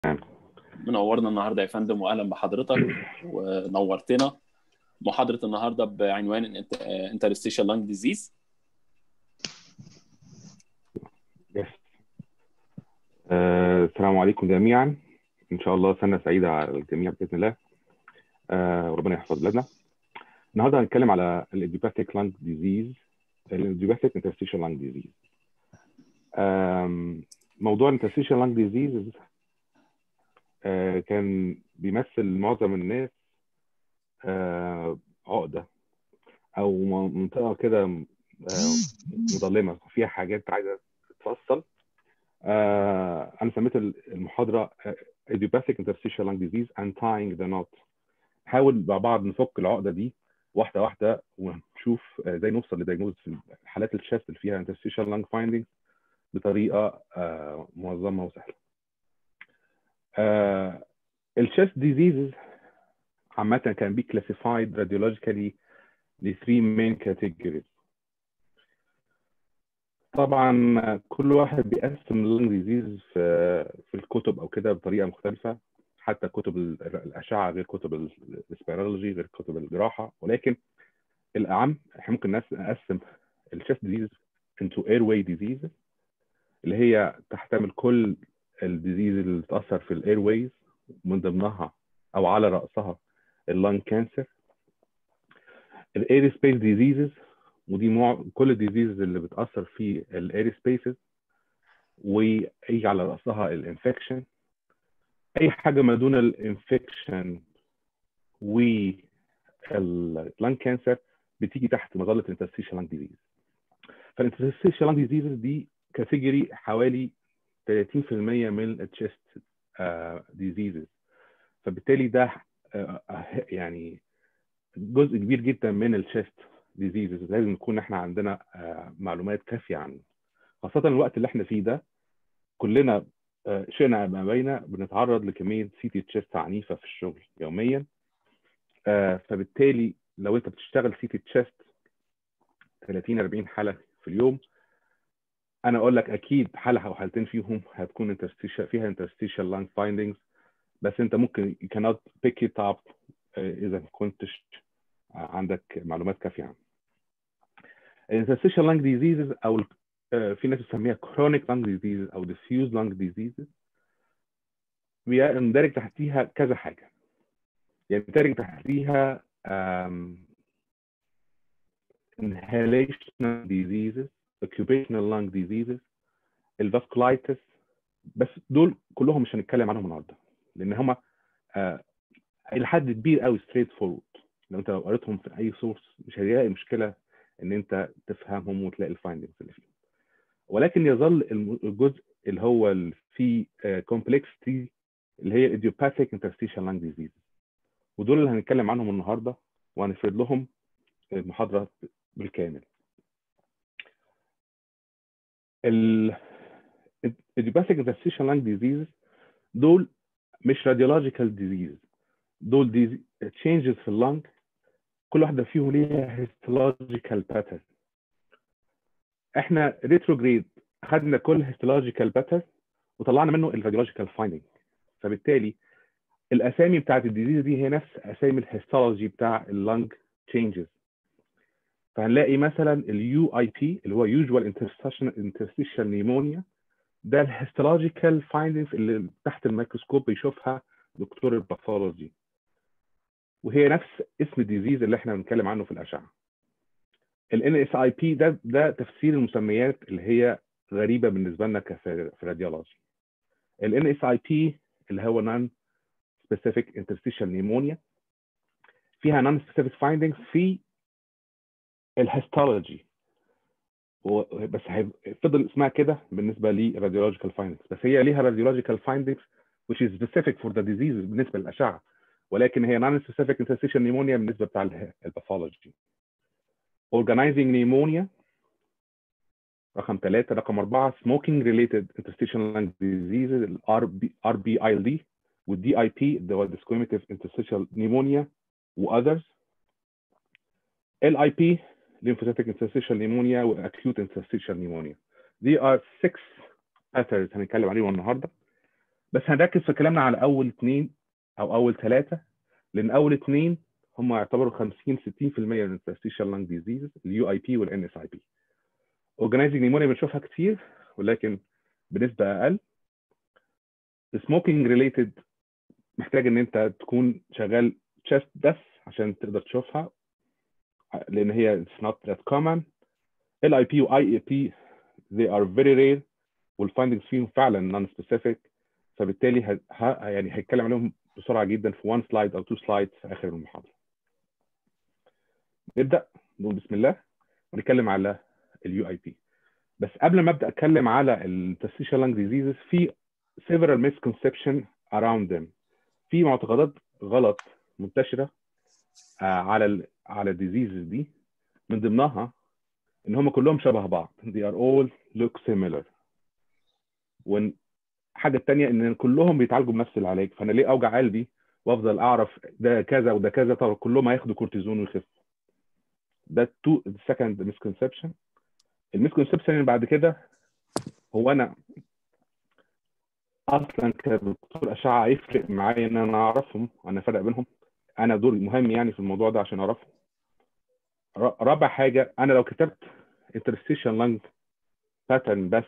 منورنا النهارده يا فندم واهلا بحضرتك ونورتنا محاضره النهارده بعنوان انترستيشال لانج ديزيز آه، السلام عليكم جميعا ان شاء الله سنه سعيده على الجميع باذن الله آه، وربنا يحفظ بلادنا النهارده هنتكلم على الايديوباثيك لانج ديزيز الايديوباثيك انترستيشال لانج ديزيز موضوع الانترستيشال لانج ديزيز كان بيمثل معظم الناس آه، عقده او منطقه كده آه، مظلمه فيها حاجات عايزه تتفصل آه، انا سميت المحاضره idiopathic interstitial lung disease untying the knot نحاول مع بعض نفك العقده دي واحده واحده ونشوف ازاي نوصل لدياجنوز في الحالات الشاذ اللي فيها interstitial lung findings بطريقه آه، منظمه وسهله. آه، الشيست ديزيزز عامة كان بي classified radiologically ل three main categories. طبعا كل واحد بيقسم اللنج ديزيز في في الكتب او كده بطريقه مختلفه حتى كتب الاشعه غير كتب السبيرولوجي غير كتب الجراحه ولكن الاعم احنا ممكن نقسم الشيست ديزيز into airway disease اللي هي تحتمل كل الديزيز اللي بتاثر في الاير ويز من ضمنها او على راسها اللنج كانسر الاير سبيس ديزيزز ودي مع كل الديزيز اللي بتاثر في الاير سبيسز ويجي على راسها الانفكشن اي حاجه ما دون الانفكشن واللنج كانسر بتيجي تحت مظله انترستيشال لانج ديزيز فالانترستيشال لانج ديزيز دي كاتيجوري حوالي 30% من التشيست ديزيزز فبالتالي ده يعني جزء كبير جدا من الشيست ديزيزز لازم نكون احنا عندنا معلومات كافيه عنه خاصه الوقت اللي احنا فيه ده كلنا شئنا ام ابينا بنتعرض لكميه سي تي تشيست عنيفه في الشغل يوميا فبالتالي لو انت بتشتغل سي تي تشيست 30 40 حاله في اليوم انا اقول لك اكيد حاله او حالتين فيهم هتكون انترستيشال فيها انترستيشال لانج فايندنجز بس انت ممكن you cannot pick it up اذا ما كنتش عندك معلومات كافيه عنه. الانترستيشال لانج ديزيزز او في ناس بتسميها كرونيك لانج ديزيز او diffuse لانج ديزيزز بيندرج تحتيها كذا حاجه يندرج تحتيها inhalational diseases occupational lung diseases الفاسكولايتس بس دول كلهم مش هنتكلم عنهم النهارده لان هم آه الى حد كبير قوي ستريت فورورد لو انت لو قريتهم في اي سورس مش هتلاقي مشكله ان انت تفهمهم وتلاقي الفايندنجز اللي فيهم ولكن يظل الجزء اللي هو اللي فيه كومبلكسيتي اللي هي الايديوباثيك انترستيشال لانج ديزيز ودول اللي هنتكلم عنهم النهارده وهنفرد لهم المحاضره بالكامل ال idiopathic interstitial lung diseases دول مش radiological disease دول دي changes في اللنج كل واحدة فيهم ليها histological pattern احنا retrograde خدنا كل histological pattern وطلعنا منه الراديولوجيكال فايندنج فبالتالي الاسامي بتاعت الديزيز دي هي نفس اسامي الهيستولوجي بتاع اللنج changes فهنلاقي مثلا اليو اي بي اللي هو يوجوال انترستيشال نيمونيا ده الهيستولوجيكال فايندنجز اللي تحت الميكروسكوب بيشوفها دكتور الباثولوجي وهي نفس اسم الديزيز اللي احنا بنتكلم عنه في الاشعه الان اس اي بي ده ده تفسير المسميات اللي هي غريبه بالنسبه لنا في راديولوجي الان اس اي بي اللي هو نون سبيسيفيك انترستيشال نيمونيا فيها نون سبيسيفيك فايندنجز في الهيستولوجي بس فضل اسمها كده بالنسبه للراديولوجيكال فايندنجز بس هي ليها راديولوجيكال فايندنجز which is specific for the disease بالنسبه للاشعه ولكن هي non specific interstitial pneumonia بالنسبه بتاع الباثولوجي organizing pneumonia رقم ثلاثة رقم أربعة smoking related interstitial lung diseases ال RB, RBILD وال DIP اللي هو discriminative interstitial pneumonia و others LIP lymphocytic interstitial pneumonia و acute interstitial pneumonia. They are six patterns هنتكلم عليهم النهارده. بس هنركز في كلامنا على اول اثنين او اول ثلاثه لان اول اثنين هم يعتبروا 50 60% من interstitial lung diseases اليو اي بي والان اس اي بي organizing pneumonia بنشوفها كتير ولكن بنسبه اقل السموكينج ريليتد محتاج ان انت تكون شغال chest بس عشان تقدر تشوفها لان هي it's not that common ال اي بي واي اي بي they are very rare والفايندنجز فيهم فعلا non specific فبالتالي ه... ه... يعني هيتكلم عليهم بسرعه جدا في one slide او two slides في اخر المحاضره نبدا نقول بسم الله ونتكلم على اليو اي بي بس قبل ما ابدا اتكلم على التستيشال لانج ديزيزز في several misconception around them في معتقدات غلط منتشره آه، على ال على الديزيزز دي من ضمنها ان هم كلهم شبه بعض they are all look similar والحاجه الثانيه ان كلهم بيتعالجوا بنفس العلاج فانا ليه اوجع قلبي وافضل اعرف ده كذا وده كذا طب كلهم هياخدوا كورتيزون ويخفوا ده تو سكند مسكونسبشن المسكونسبشن اللي بعد كده هو انا اصلا كدكتور اشعه يفرق معايا ان انا اعرفهم انا افرق بينهم انا دوري مهم يعني في الموضوع ده عشان اعرفهم ر- رابع حاجه انا لو كتبت interstitial lung pattern بس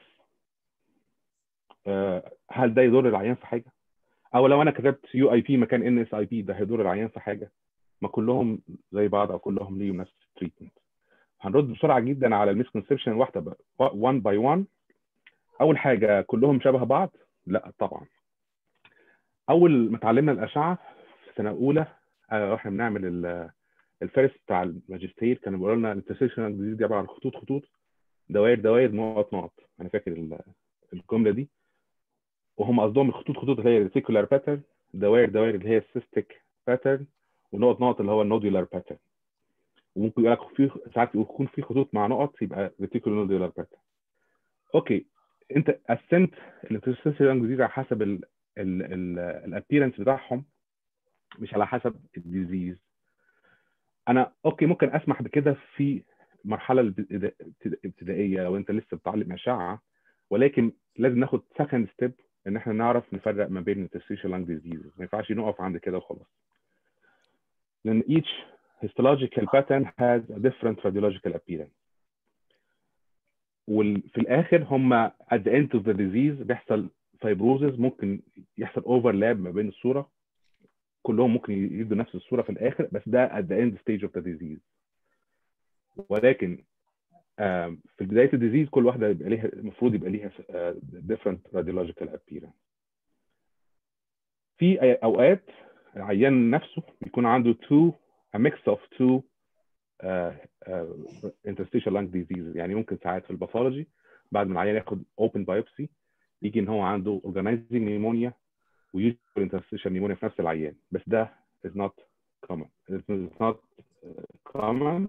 آه، هل ده يضر العيان في حاجه او لو انا كتبت يو اي بي مكان ان اس اي بي ده هيضر العيان في حاجه ما كلهم زي بعض او كلهم ليهم نفس التريتمنت هنرد بسرعه جدا على المسكونسبشن واحده 1 باي 1 اول حاجه كلهم شبه بعض لا طبعا اول ما اتعلمنا الاشعه في سنه اولى آه، واحنا بنعمل ال- الفارس بتاع الماجستير كانوا بيقولوا لنا الانترسيشنال ديزيز دي عباره عن خطوط خطوط دوائر دوائر نقط نقط انا فاكر ال- الجمله دي وهم قصدهم الخطوط خطوط اللي هي الريتيكولار باترن دوائر دوائر اللي هي السيستيك باترن ونقط نقط اللي هو النودولار باترن وممكن يقول لك في ساعات يكون في خطوط مع نقط يبقى ريتيكولار نودولار باترن اوكي انت قسمت الانترستيشن ديزيز على حسب الابييرنس بتاعهم مش على حسب الديزيز انا اوكي ممكن اسمح بكده في المرحله الابتدا- الابتدائيه وانت لسه بتتعلم اشعه ولكن لازم ناخد سكند ستيب ان احنا نعرف نفرق ما بين interstitial lung diseases ما ينفعش نقف عند كده وخلاص لان each histological pattern has a different radiological appearance وفي الاخر هم at the end of the disease بيحصل fibrosis ممكن يحصل overlap ما بين الصوره كلهم ممكن يدوا نفس الصوره في الاخر بس ده at the end stage of the disease ولكن آم، في بدايه الديزيز كل واحده يبقى ليها المفروض يبقى ليها آه، different radiological appearance في أي- اوقات العيان نفسه بيكون عنده two a mix of two uh, uh, interstitial lung diseases يعني ممكن ساعات في الباثولوجي بعد ما العيان ياخد open biopsy يجي ان هو عنده organizing pneumonia ويوجد interstitial pneumonia في نفس العيان بس ده is not common it's not uh, common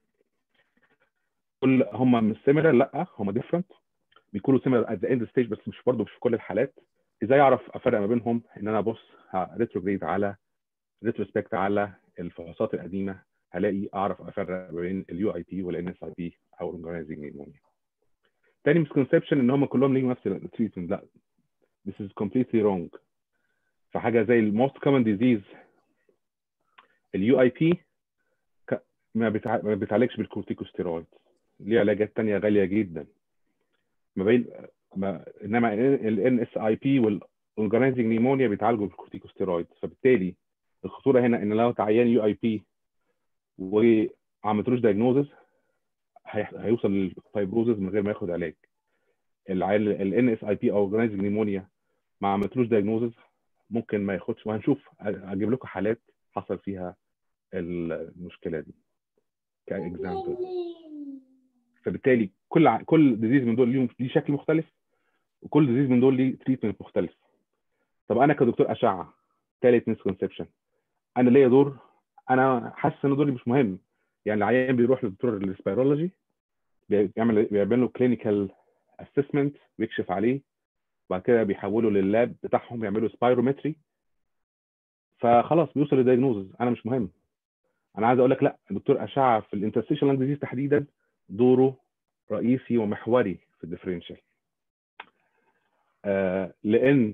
كل هم مش similar لا هم different بيكونوا similar at the end stage بس مش برضه مش في كل الحالات ازاي اعرف افرق ما بينهم ان انا ابص ريتروجريد على ريتروسبكت على الفحوصات القديمه هلاقي اعرف افرق ما بين اليو اي بي والان اس اي بي او الاورجنايزنج نيمونيا تاني مسكونسبشن ان هم كلهم ليهم نفس التريتمنت لا this is completely wrong فحاجه زي الموست كومن ديزيز اليو اي بي ما بتع- ما بيتعالجش بالكورتيكوستيرويد ليه علاجات تانية غاليه جدا ما بين ما انما الان اس اي بي والاورجنايزنج نيمونيا بيتعالجوا بالكورتيكوستيرويد فبالتالي الخطوره هنا ان لو تعيان يو اي بي وما عملتلوش دايجنوزز هيوصل للفايبروزز من غير ما ياخد علاج الان اس اي بي او اورجنايزنج نيمونيا ما عملتلوش دايجنوزز ممكن ما ياخدش وهنشوف اجيب لكم حالات حصل فيها المشكله دي كاكزامبل فبالتالي كل ع- كل ديزيز من دول ليهم ليه شكل مختلف وكل ديزيز من دول ليه تريتمنت مختلف طب انا كدكتور اشعه ثالث مسكونسبشن انا ليا دور انا حاسس ان دوري مش مهم يعني العيان بيروح لدكتور السبيرولوجي بيعمل بيعمل له كلينيكال اسسمنت ويكشف عليه وبعد كده بيحوله لللاب بتاعهم يعملوا سبايرومتري فخلاص بيوصل للدايجنوزز انا مش مهم انا عايز اقول لك لا دكتور اشعه في الانترستيشن لانج ديزيز تحديدا دوره رئيسي ومحوري في الديفرنشال آه لان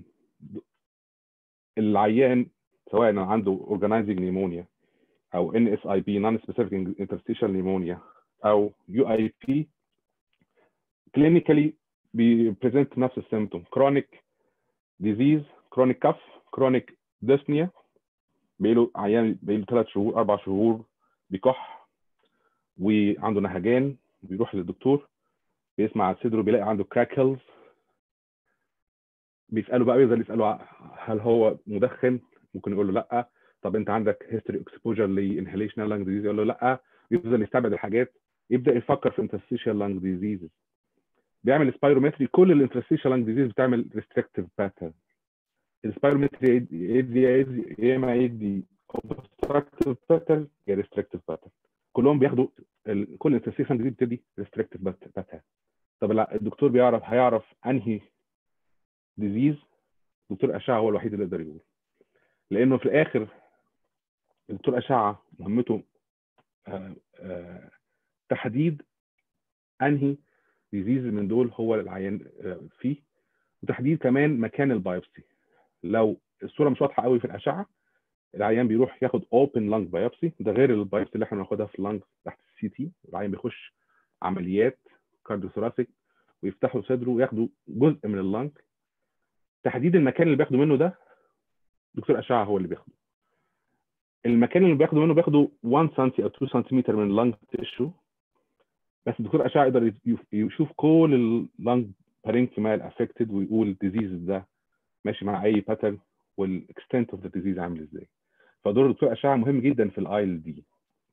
العيان سواء عنده اورجانيزنج نيمونيا او ان اس اي بي نون سبيسيفيك انترستيشال نيمونيا او يو اي بي كلينيكالي بيبريزنت نفس السيمتوم كرونيك ديزيز كرونيك كف كرونيك ديسنيا بقاله عيان بقاله ثلاث شهور اربع شهور بيكح وعنده نهجان بيروح للدكتور بيسمع على صدره بيلاقي عنده كراكلز بيساله بقى بيفضل يساله هل هو مدخن ممكن يقول له لا طب انت عندك هيستوري اكسبوجر لانهيليشنال لانج ديزيز يقول له لا يفضل يستبعد الحاجات يبدا يفكر في انترستيشال لانج ديزيز بيعمل سبايرومتري كل الانترستيشال لانج ديزيز بتعمل ريستريكتيف باترن السبايرومتري يدي يدي يا اما يدي اوبستراكتيف باترن يا ريستريكتيف باترن كلهم بياخدوا ال... كل انترستيشن دي بتدي ريستريكتيف باترن طب لا الدكتور بيعرف هيعرف انهي ديزيز دكتور اشعه هو الوحيد اللي يقدر يقول لانه في الاخر دكتور اشعه مهمته آه آه تحديد انهي ديزيز من دول هو العيان آه فيه وتحديد كمان مكان البايوبسي لو الصوره مش واضحه قوي في الاشعه العيان بيروح ياخد اوبن لانج بايوبسي ده غير البايوبسي اللي احنا بناخدها في اللانج تحت السي تي العيان بيخش عمليات كارديوثوراسيك ويفتحوا صدره وياخدوا جزء من اللانج تحديد المكان اللي بياخدوا منه ده دكتور اشعه هو اللي بياخده المكان اللي بياخده منه بياخده 1 سم او 2 سنتيمتر من اللانج تيشو بس الدكتور اشعه يقدر يشوف كل اللانج بارينكيمال افكتد ويقول الديزيز ده ماشي مع اي باترن والاكستنت اوف ذا ديزيز عامل ازاي فدور الدكتور اشعه مهم جدا في الاي ال دي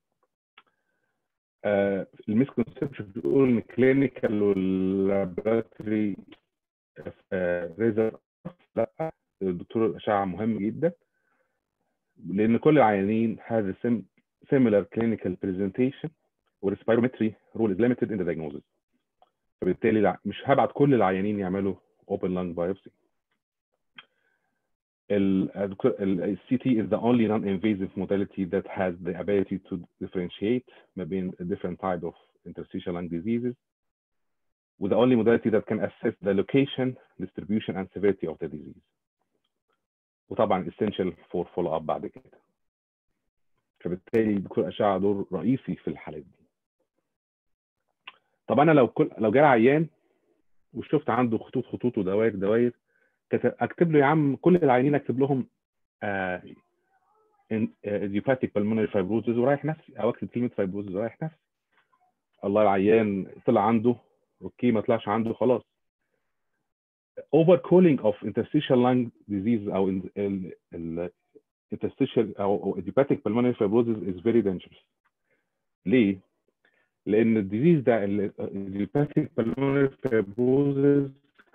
آه المسكونسبشن بيقول ان كلينيكال واللابراتوري ريزر لا الدكتور الاشعه مهم جدا لان كل العيانين have a similar clinical presentation والريسبيرومتري رول is limited in the diagnosis فبالتالي مش هبعت كل العيانين يعملوا open lung biopsy ال CT is the only non-invasive modality that has the ability to differentiate ما بين different type of interstitial lung diseases with the only modality that can assess the location, distribution, and severity of the disease. وطبعا essential for follow up بعد كده. فبالتالي دكتور أشعة دور رئيسي في الحالات دي. طب أنا لو كل لو جالي عيان وشفت عنده خطوط خطوط ودوائر دوائر اكتب له يا عم كل العيانين اكتب لهم ايديوباثيك بالمونري فايبروزز ورايح نفسي او اكتب كلمه فايبروزز ورايح نفسي. الله العيان طلع عنده اوكي ما طلعش عنده خلاص over cooling of interstitial lung disease او ال ال interstitial او idiopathic pulmonary fibrosis is very dangerous ليه؟ لان الديزيز ده idiopathic pulmonary fibrosis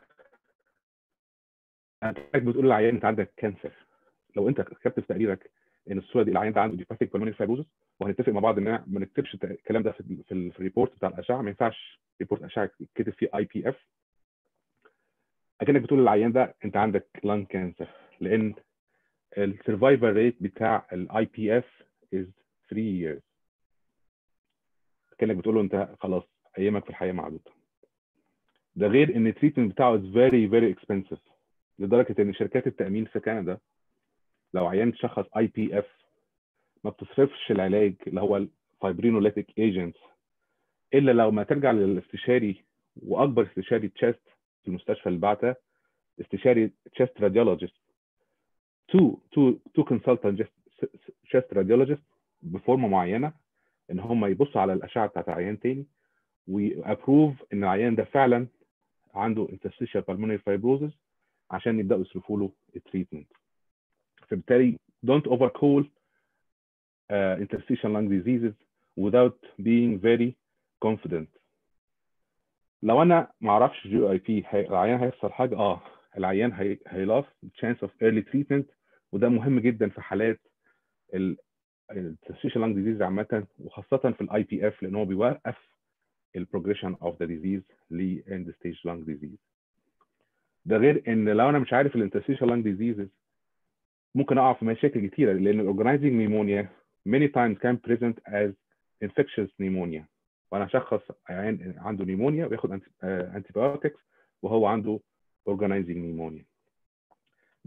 انت بتقول للعيان انت عندك كانسر لو انت كتبت في تقريرك ان الصوره دي العيان ده عنده idiopathic pulmonary fibrosis وهنتفق مع بعض ان ما نكتبش الكلام ده في, في, في الريبورت بتاع الاشعه ما ينفعش ريبورت اشعه يتكتب فيه اي بي اف اكنك بتقول للعيان ده انت عندك لانج كانسر لان السرفايفل ريت بتاع الاي بي اف از 3 years كانك بتقول له انت خلاص ايامك في الحياه معدوده ده غير ان التريتمنت بتاعه از فيري فيري اكسبنسيف لدرجه ان شركات التامين في كندا لو عيان تشخص اي بي اف ما بتصرفش العلاج اللي هو الفايبرينوليتيك ايجنتس الا لو ما ترجع للاستشاري واكبر استشاري تشيست في المستشفى اللي بعتها استشاري تشيست راديولوجيست تو تو تو كونسلتنت تشيست راديولوجيست بفورمه معينه ان هم يبصوا على الاشعه بتاعت العيان تاني وابروف ان العيان ده فعلا عنده interstitial pulmonary fibrosis عشان يبداوا يصرفوا له التريتمنت فبالتالي don't overcall uh, interstitial lung diseases without being very confident لو انا ما اعرفش جي اي بي العيان هيحصل حاجه اه العيان هي هيلاف chance of early treatment وده مهم جدا في حالات التستيشن لانج ديزيز عامه وخاصه في الاي بي اف لان هو بيوقف البروجريشن اوف ذا ديزيز لاند ستيج لانج ديزيز ده غير ان لو انا مش عارف الانترستيشن لانج ديزيزز ممكن اقع في مشاكل كتيره لان الاورجنايزنج نيمونيا many times can present as infectious pneumonia وانا اشخص عيان عنده نيمونيا وياخد انتي بايوتكس وهو عنده organizing pneumonia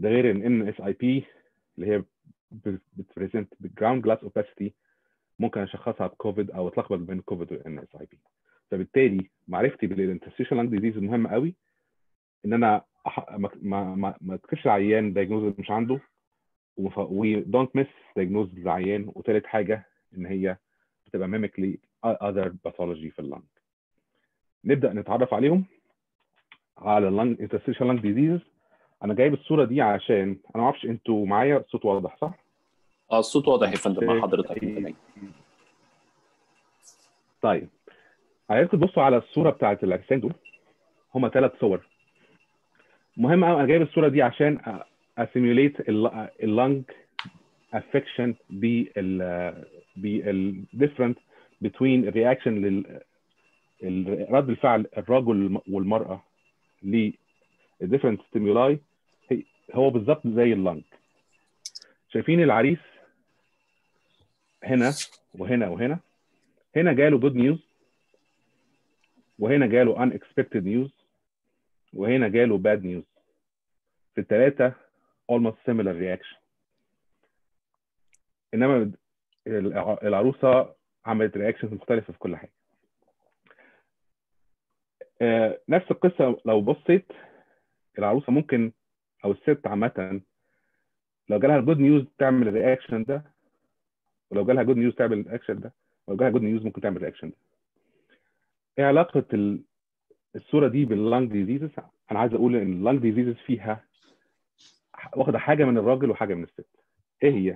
ده ده غير ان ان اس اي بي اللي هي بتبريزنت بالجراوند جلاس اوباسيتي ممكن اشخصها بكوفيد او اتلخبط بين كوفيد والان اس اي بي فبالتالي معرفتي بالانترستيشن لانج ديزيز مهمه قوي ان انا أح... ما ما ما, ما اكتبش العيان دايجنوز مش عنده و دونت ميس دايجنوز العيان وثالث حاجه ان هي بتبقى ميميكلي اذر باثولوجي في اللنج نبدا نتعرف عليهم على اللنج انترستيشن لانج ديزيز انا جايب الصوره دي عشان انا ما اعرفش انتوا معايا الصوت واضح صح؟ اه الصوت واضح يا فندم مع حضرتك طيب عايزكم تبصوا على الصوره بتاعت الاجسام دول هما ثلاث صور مهم قوي انا جايب الصوره دي عشان اسيميوليت اللنج افكشن بال بالديفرنت بين الرياكشن لل رد الفعل الرجل والمراه للديفرنت ستيمولاي هو بالظبط زي اللنج شايفين العريس هنا وهنا وهنا هنا جاله جود نيوز وهنا جاله unexpected news وهنا جاله bad news في الثلاثة almost similar reaction انما العروسة عملت reactions مختلفة في كل حاجة نفس القصة لو بصيت العروسة ممكن او الست عامة لو جالها جود نيوز تعمل الرياكشن ده ولو جالها جود نيوز تعمل الرياكشن ده ولو جالها جود نيوز ممكن تعمل الرياكشن ده ايه علاقه الصوره دي باللانج ديزيزز انا عايز اقول ان اللانج ديزيزز فيها واخده حاجه من الراجل وحاجه من الست ايه هي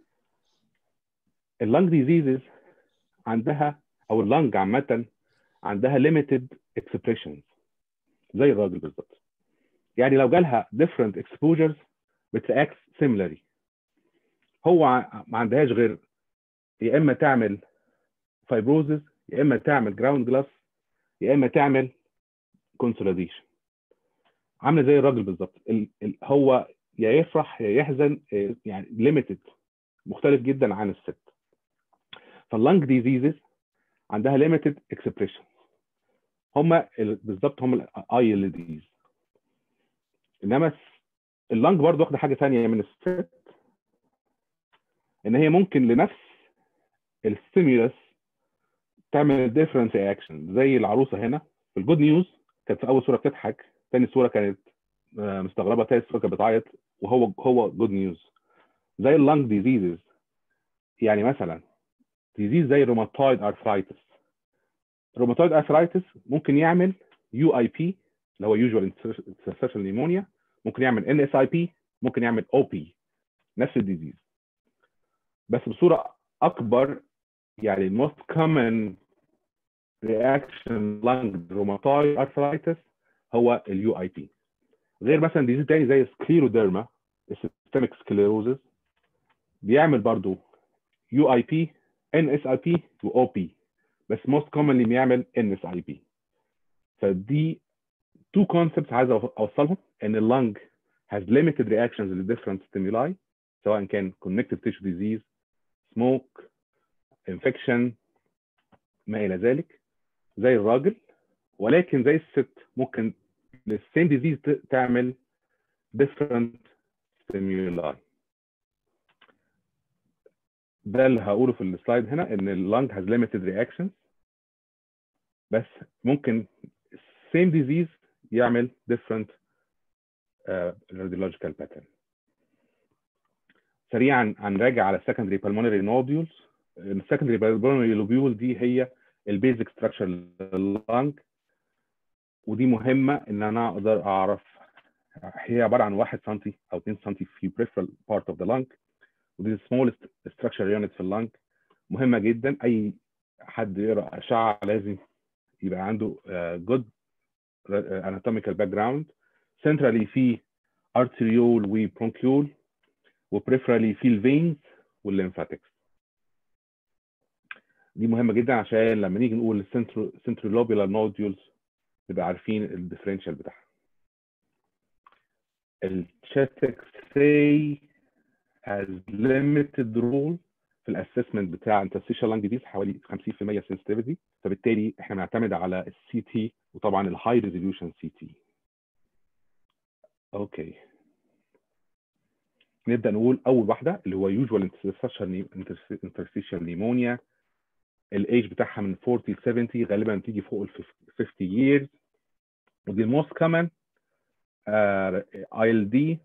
اللانج ديزيزز عندها او اللانج عامه عندها limited expressions زي الراجل بالظبط يعني لو جالها different exposures بتاكت similarly هو ما عندهاش غير يا اما تعمل فايبروزز يا اما تعمل جراوند جلاس يا اما تعمل كونسوليديشن عامله زي الراجل بالظبط هو يا يفرح يا يحزن يعني ليميتد مختلف جدا عن الست فاللنج ديزيزز عندها ليميتد اكسبريشن هم بالظبط هم الاي ال ديز انما اللنج برضه واخده حاجه ثانيه من الست ان هي ممكن لنفس الستيمولس تعمل ديفرنت رياكشن زي العروسه هنا في الجود نيوز كانت في اول صوره بتضحك ثاني صوره كانت مستغربه ثالث صوره كانت بتعيط وهو هو جود نيوز زي اللنج ديزيزز يعني مثلا ديزيز زي الروماتويد ارثرايتس الروماتويد ارثرايتس ممكن يعمل يو اي بي اللي هو يوجوال انترستيشن نيمونيا ممكن يعمل ان اس اي بي ممكن يعمل او بي نفس الديزيز بس بصوره اكبر يعني الموست كومن رياكشن لانج روماتويد ارثرايتس هو اليو اي بي غير مثلا ديزيز تاني زي سكليروديرما السيستميك سكليروزز بيعمل برضو يو اي بي ان اس اي بي واو بي بس موست كومنلي بيعمل ان اس اي بي فدي تو كونسبتس عايز اوصلهم ان اللنج has limited reactions to different stimuli سواء كان connective tissue disease smoke infection ما الى ذلك زي الراجل ولكن زي الست ممكن للسيم ديزيز تعمل different stimuli ده اللي هقوله في السلايد هنا ان اللنج has limited reactions بس ممكن same disease يعمل different uh, radiological pattern سريعا هنراجع على secondary pulmonary nodules السكندري pulmonary lobule دي هي البيزك ستراكشر لللنج ودي مهمه ان انا اقدر اعرف هي عباره عن 1 سم او 2 سم في peripheral part of the lung ودي smallest structure unit في اللنج مهمه جدا اي حد يقرا اشعه لازم يبقى عنده good anatomical background centrally في arteriole وبرونكيول وبريفرالي في الفينز والليمفاتكس دي مهمه جدا عشان لما نيجي نقول السنترولوبيولار نوديولز نبقى عارفين الديفرنشال بتاعها الشات اكس راي has limited role في الاسسمنت بتاع interstitial lung disease حوالي 50% sensitivity فبالتالي احنا بنعتمد على السي تي وطبعا الهاي ريزوليوشن سي تي اوكي نبدا نقول اول واحده اللي هو usual interstitial pneumonia الايج بتاعها من 40 ل 70 غالبا بتيجي فوق ال 50 years ودي الموست كومن اي ال دي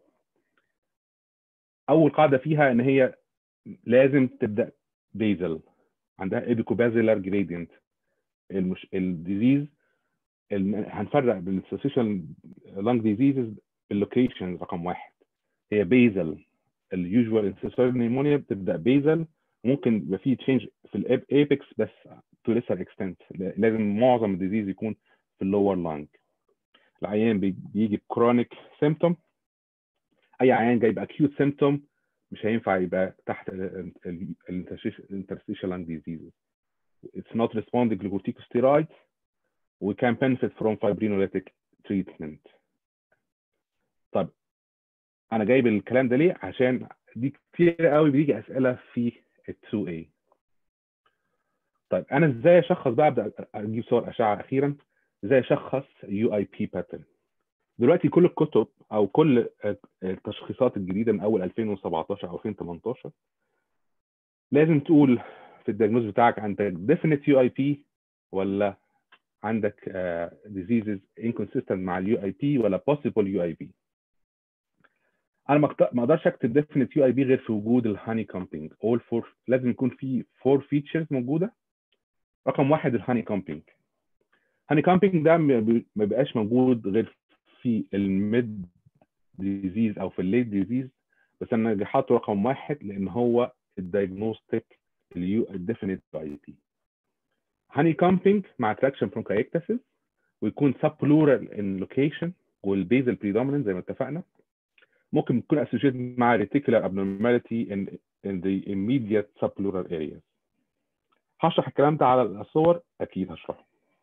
اول قاعده فيها ان هي لازم تبدا بيزل عندها ايبيكوبازيلار جريدينت المش... الديزيز الم... هنفرق بين السوسيشال لانج ديزيزز باللوكيشن رقم واحد هي بيزل اليوجوال انسيسوري نيمونيا بتبدا بيزل ممكن يبقى في تشينج في الابيكس بس تو ليسر اكستنت لازم معظم الديزيز يكون في اللور لانج العيان بيجي بكرونيك سيمتوم اي عيان جاي باكيوت سيمتوم مش هينفع يبقى تحت الانترستيشال لانج ديزيز it's not responding to corticosteroids we can benefit from fibrinolytic treatment طب انا جايب الكلام ده ليه عشان دي كتير قوي بيجي اسئله في ال 2A طيب انا ازاي اشخص بقى ابدا اجيب صور اشعه اخيرا ازاي اشخص يو اي بي باترن دلوقتي كل الكتب او كل التشخيصات الجديده من اول 2017 او 2018 لازم تقول في الدياجنوز بتاعك عندك definite يو اي بي ولا عندك uh, diseases inconsistent مع اليو اي بي ولا possible يو اي بي انا ما اقدرش اكتب definite يو اي بي غير في وجود الهاني كومبينج all four لازم يكون في four features موجوده رقم واحد الهاني كومبينج هاني كومبينج ده ما بيبقاش موجود غير في الميد ديزيز او في الليت ديزيز بس انا حاطه رقم واحد لان هو الدايجنوستيك اليو الديفينيت اي بي هاني كومبينج مع تراكشن برونكايكتاسيس ويكون سب بلورال ان لوكيشن والبيزل بريدوميننت زي ما اتفقنا ممكن يكون associated مع reticular abnormality in, in the immediate subpleural areas هشرح الكلام ده على الصور اكيد هشرحه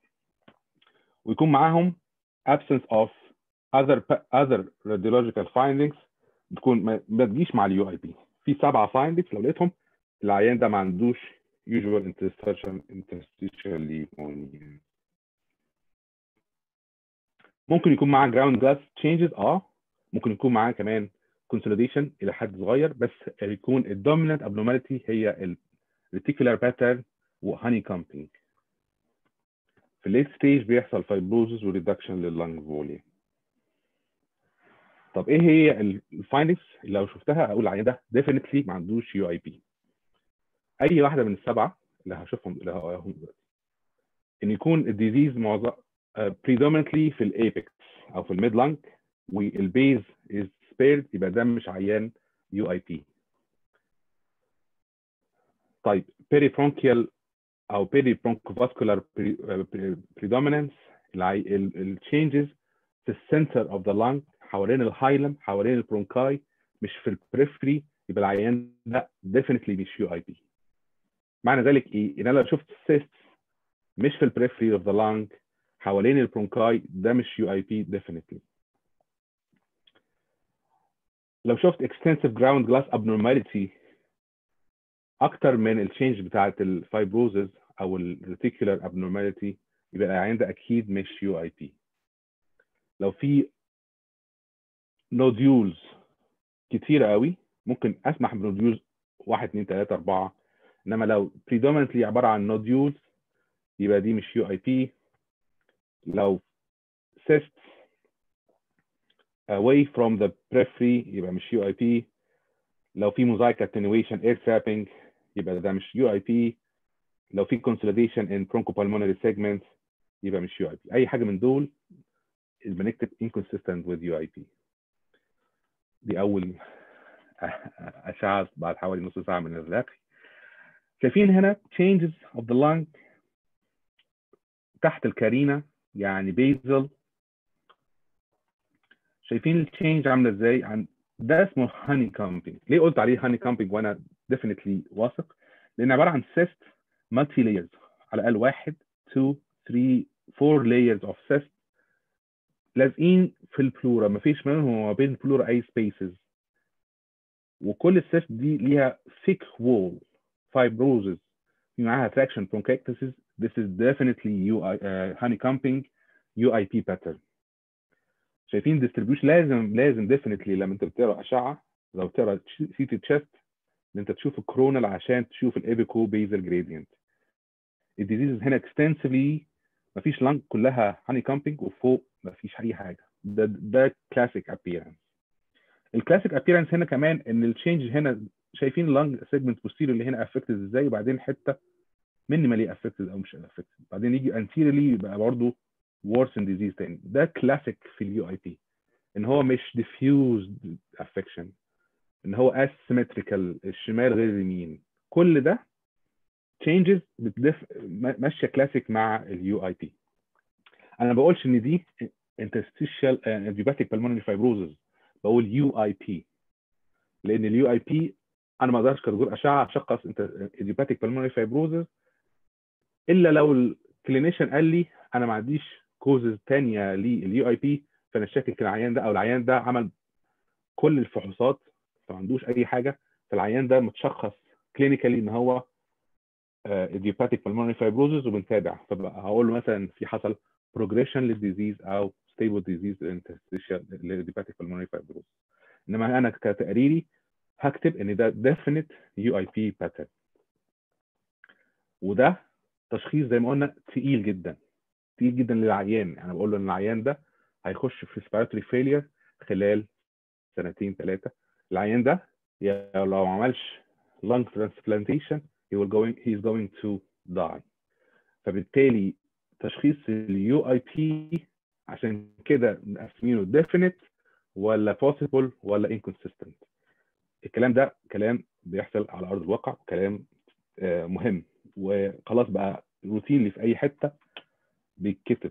ويكون معاهم absence of other other radiological findings تكون ما تجيش مع اليو اي بي في سبعه findings لو لقيتهم العيان ده ما عندوش usual interstitial interstitial pneumonia ممكن يكون معاه ground glass changes اه ممكن يكون معاه كمان consolidation الى حد صغير بس يكون الدومينانت abnormality هي ال reticular pattern وهاني كومبينج في الليت ستيج بيحصل فايبروزس وريدكشن لللنج فوليوم طب ايه هي الفايندنجز اللي لو شفتها اقول العيان ده ديفينتلي ما عندوش يو اي بي اي واحده من السبعه اللي هشوفهم اللي هقولهم دلوقتي ان يكون الديزيز معظم بريدومينتلي في الايبكس او في الميد لانج والبيز از سبيرد يبقى ده مش عيان يو اي بي طيب peribronchial او peribronchivascular predominance التشينجز في السنتر اوف ذا لانج حوالين الهايلم حوالين البرونكاي مش في البريفري يبقى العيان ده ديفينتلي مش يو اي بي معنى ذلك ايه؟ ان انا لو شفت سيست مش في البريفري اوف ذا لانج حوالين البرونكاي ده مش يو اي بي ديفينتلي لو شفت extensive ground glass abnormality اكتر من التشينج بتاعت الفايبروزز او الريتيكولار abnormality يبقى العيان ده اكيد مش يو اي بي لو في نوديولز كتيرة قوي ممكن اسمح بنوديولز 1 2 3 4 انما لو predominantly عباره عن نوديولز يبقى دي مش يو اي بي لو cysts away from the periphery يبقى مش يو اي بي لو في موزايك attenuation air trapping يبقى ده مش يو اي بي لو في consolidation in bronchopulmonary segments يبقى مش يو اي بي اي حاجه من دول بنكتب inconsistent with UIP دي اول اشعه بعد حوالي نص ساعه من الرلاقي شايفين هنا changes of the lung تحت الكارينا يعني بيزل شايفين التشينج عامله ازاي عن ده اسمه هاني كامبينج ليه قلت عليه هاني كامبينج وانا ديفينتلي واثق لان عباره عن سيست مالتي لايرز على الاقل واحد 2 3 4 layers of cyst لازقين في البلورا مفيش منهم وما بين البلورا اي سبيسز وكل السيست دي ليها thick wall fibrosis في معاها traction bronchiectasis this is definitely UI, uh, honeycombing UIP pattern شايفين distribution لازم لازم definitely لما انت بتقرا اشعه لو تقرا سي تي تشيست ان انت تشوف الكرونال عشان تشوف الابيكو بيزل جريدينت الديزيز هنا اكستنسفلي مفيش لانج كلها هاني كامبينج وفوق مفيش اي حاجه ده ده كلاسيك ابييرنس الكلاسيك ابييرنس هنا كمان ان التشينج هنا شايفين اللانج سيجمنت بوستيريور اللي هنا افكتد ازاي وبعدين حته مينيمالي افكتد او مش افكتد بعدين يجي انتيريلي يبقى برضه worsen ديزيز تاني ده كلاسيك في اليو اي بي ان هو مش diffused affection ان هو asymmetrical الشمال غير اليمين كل ده changes بتدف ماشيه كلاسيك مع اليو اي بي انا ما بقولش ان دي interstitial idiopathic pulmonary fibrosis بقول يو اي بي لان اليو اي بي انا ما اقدرش كدكتور اشعه اشخص انت idiopathic pulmonary fibrosis الا لو الكلينيشن قال لي انا ما عنديش كوزز ثانيه لليو اي بي فانا شاكك العيان ده او العيان ده عمل كل الفحوصات ما عندوش اي حاجه فالعيان ده متشخص كلينيكالي ان هو idiopathic pulmonary fibrosis وبنتابع فبقى هقول له مثلا في حصل progression للديزيز او stable disease interstitial idiopathic pulmonary fibrosis انما انا كتقريري هكتب ان ده definite UIP pattern وده تشخيص زي ما قلنا تقيل جدا تقيل جدا للعيان انا يعني بقول له ان العيان ده هيخش في respiratory failure خلال سنتين ثلاثه العيان ده لو ما عملش lung transplantation he will going he is going to die فبالتالي تشخيص اليو اي بي عشان كده مقسمينه definite ولا possible ولا inconsistent الكلام ده كلام بيحصل على ارض الواقع كلام مهم وخلاص بقى روتينلي في اي حته بيتكتب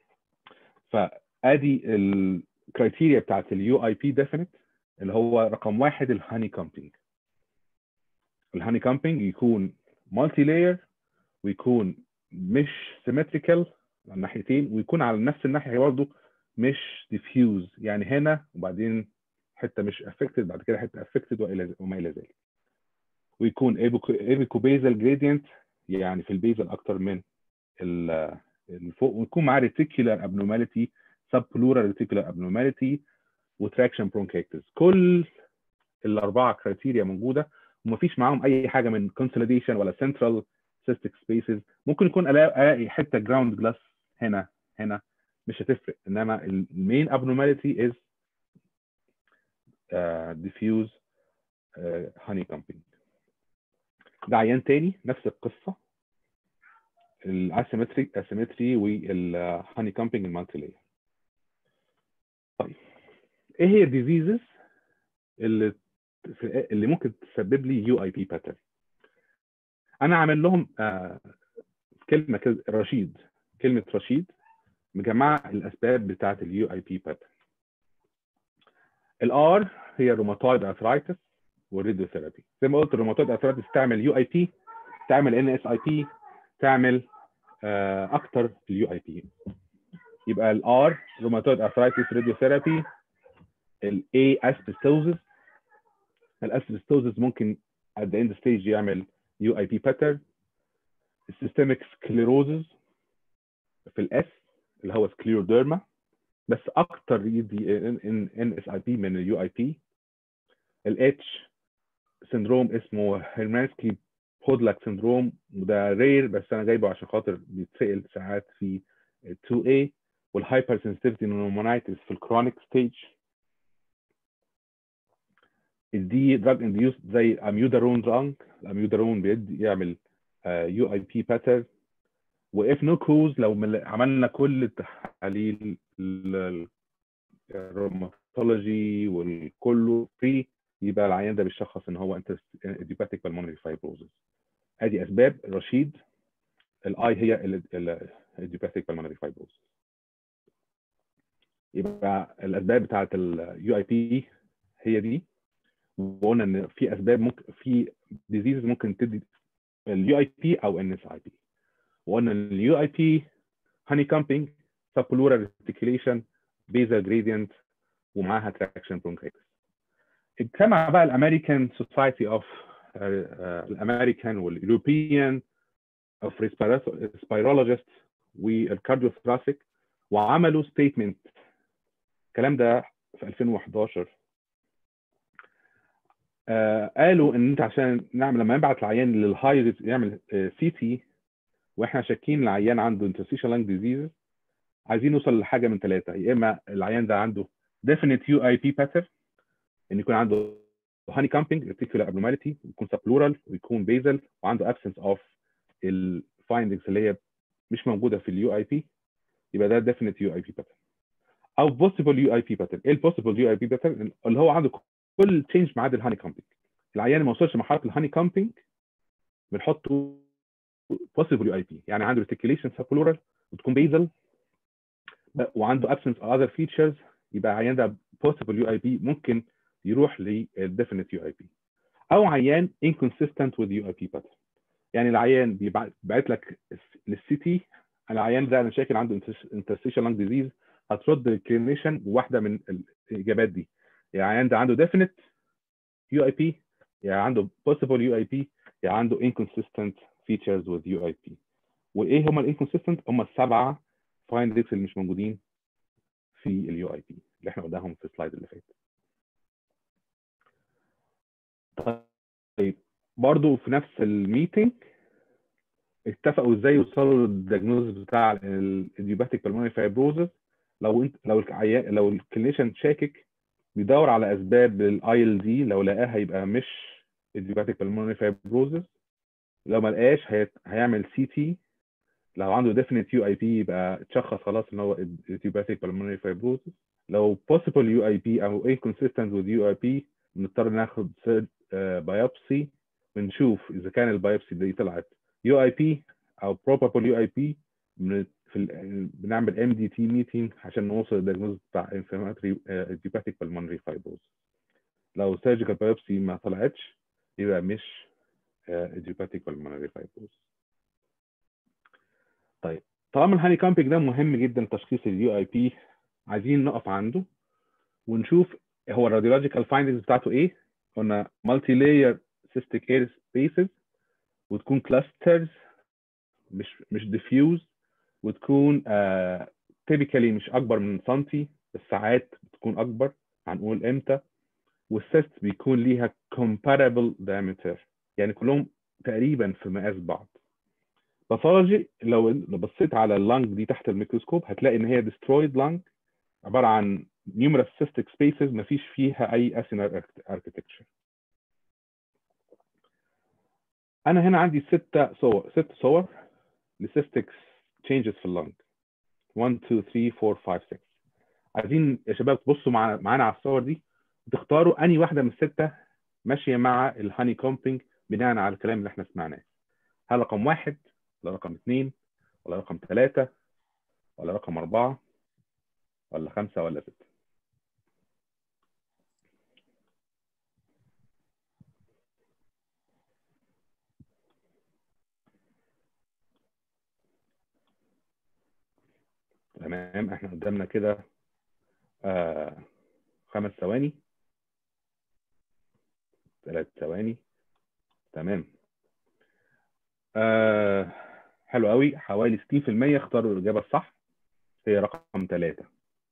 فادي الكرايتيريا بتاعت اليو اي بي ديفينيت اللي هو رقم واحد الهاني كامبينج الهاني كامبينج يكون مالتي لاير ويكون مش سيمتريكال على الناحيتين ويكون على نفس الناحيه برضه مش ديفيوز يعني هنا وبعدين حته مش افكتد بعد كده حته افكتد والى وما الى ذلك ويكون ايبيكو بيزل جريدينت يعني في البيزل اكتر من الفوق ويكون معاه ريتيكولار ابنورماليتي سب بلورال ريتيكولار ابنورماليتي وتراكشن برونكيتس كل الاربعه كرايتيريا موجوده ومفيش معاهم اي حاجه من كونسوليديشن ولا سنترال سيستيك سبيسز ممكن يكون الاقي حته جراوند جلاس هنا هنا مش هتفرق انما المين ابنورماليتي از ديفيوز هاني كامبينج ده عيان تاني نفس القصه الاسيمتري اسيمتري والهاني كامبينج المالتي لاير طيب ايه هي الديزيزز اللي اللي ممكن تسبب لي يو اي بي باترن انا عامل لهم آه كلمه كده رشيد كلمه رشيد مجمعه الاسباب بتاعه اليو اي بي باترن الار هي الروماتويد ارثرايتس والريديوثيرابي زي ما قلت الروماتويد ارثرايتس تعمل يو اي بي تعمل ان اس اي بي تعمل آه اكتر اليو اي بي يبقى الار روماتويد ارثرايتس ريديوثيرابي الاي اسبستوزس الاسبستوزس ممكن at the end stage يعمل يو اي بي باترن السيستميك سكليروزز في الاس اللي هو سكليروديرما بس اكتر يدي ان ان اس اي بي من اليو اي بي الاتش سندروم اسمه هيرمانسكي بودلاك سندروم وده رير بس انا جايبه عشان خاطر بيتسال ساعات في 2A والهايبر سنسيتيفيتي نومونايتس في الكرونيك ستيج دي دراج انديوس زي اميودارون دراج الاميودارون بيدي يعمل يو اي بي باترن واف نو كوز لو عملنا كل التحاليل الروماتولوجي والكله فري يبقى العيان ده بيشخص ان هو ايديوباتيك بالمونري فايبروزس ادي اسباب رشيد الاي هي الايديوباتيك بالمونري فايبروزس يبقى الاسباب بتاعت اليو اي بي هي دي وقلنا ان في اسباب ممكن في ديزيز ممكن تدي اليو اي بي او ان اس اي بي وقلنا اليو اي بي هاني كامبينج سبلورال ريتيكيليشن بيزل جريدينت ومعاها تراكشن برونكايتس اجتمع بقى الامريكان سوسايتي اوف الامريكان والاوروبيان اوف ريسبيرولوجيست والكارديوثراسيك وعملوا ستيتمنت الكلام ده في 2011 آه قالوا ان انت عشان نعمل لما نبعت العيان للهاي يعمل سي تي واحنا شاكين العيان عنده interstitial lung disease عايزين نوصل لحاجه من ثلاثه يا اما العيان ده عنده definite UIP pattern ان يكون عنده honey camping reticular abnormality ويكون subpleural ويكون basal وعنده absence of الفايندنجز اللي هي مش موجوده في اليو اي بي يبقى ده definite UIP pattern او possible UIP pattern ايه البوسيبل يو اي بي pattern اللي هو عنده كل تشينج ما عدا الهاني كامبينج العيان ما وصلش لمرحله الهاني كامبينج بنحطه possible يو اي بي يعني عنده reticulation subpleural وتكون basal وعنده absence of other features يبقى عيان ده possible يو اي بي ممكن يروح للdefinite يو اي بي او عيان inconsistent with يو اي بي pattern يعني العيان بيبعت لك للسي تي العيان ده انا شاكل عنده interstitial lung disease هترد الكلينيشن بواحده من الاجابات دي يا عيان ده عنده definite يو اي بي يا عنده possible يو اي بي يا عنده inconsistent features with يو اي بي وايه هم الانكونسيستنت هم السبعه فايندكس اللي مش موجودين في اليو اي بي اللي احنا قلناهم في السلايد اللي فات طيب برضو في نفس الميتنج اتفقوا ازاي يوصلوا للدياجنوز بتاع الايديوباتيك بالمونري فايبروزس لو انت لو العيان لو الكلينيشن شاكك بيدور على اسباب للاي ال دي لو لقاها يبقى مش ايديوباتيك بالمونري فايبروزس لو ما لقاش هي... هيعمل سي تي لو عنده ديفينيت يو اي بي يبقى تشخص خلاص ان هو ايديوباتيك بالمونري فايبروزس لو possible يو اي بي او inconsistent with يو اي بي بنضطر ناخد بايوبسي ونشوف اذا كان البايوبسي دي طلعت يو اي بي او probable يو اي بي في ال... بنعمل ام دي تي ميتنج عشان نوصل للدياجنوز بتاع inflammatory idiopathic pulmonary fibrosis لو surgical biopsy ما طلعتش يبقى مش idiopathic pulmonary fibrosis طيب طالما الهاني كامبينج ده مهم جدا لتشخيص اليو اي بي عايزين نقف عنده ونشوف هو الراديولوجيكال فايندنجز بتاعته ايه قلنا مالتي لاير سيستيك اير سبيسز وتكون كلاسترز مش مش ديفيوز وتكون تيبيكالي uh, مش اكبر من سنتي بس ساعات بتكون اكبر هنقول امتى والسيست بيكون ليها comparable diameter يعني كلهم تقريبا في مقاس بعض باثولوجي لو لو بصيت على اللنج دي تحت الميكروسكوب هتلاقي ان هي destroyed lung عباره عن numerous cystic spaces ما فيش فيها اي acinar architecture انا هنا عندي ستة صور ست صور لcystic changes في اللنج 1 2 3 4 5 6 عايزين يا شباب تبصوا معانا معانا على الصور دي تختاروا اني واحده من السته ماشيه مع الهاني كومبينج بناء على الكلام اللي احنا سمعناه هل رقم واحد ولا رقم اثنين ولا رقم ثلاثة ولا رقم أربعة ولا خمسة ولا ستة تمام احنا قدامنا كده آه خمس ثواني ثلاث ثواني تمام آه حلو قوي حوالي 60% اختاروا الإجابة الصح هي رقم ثلاثة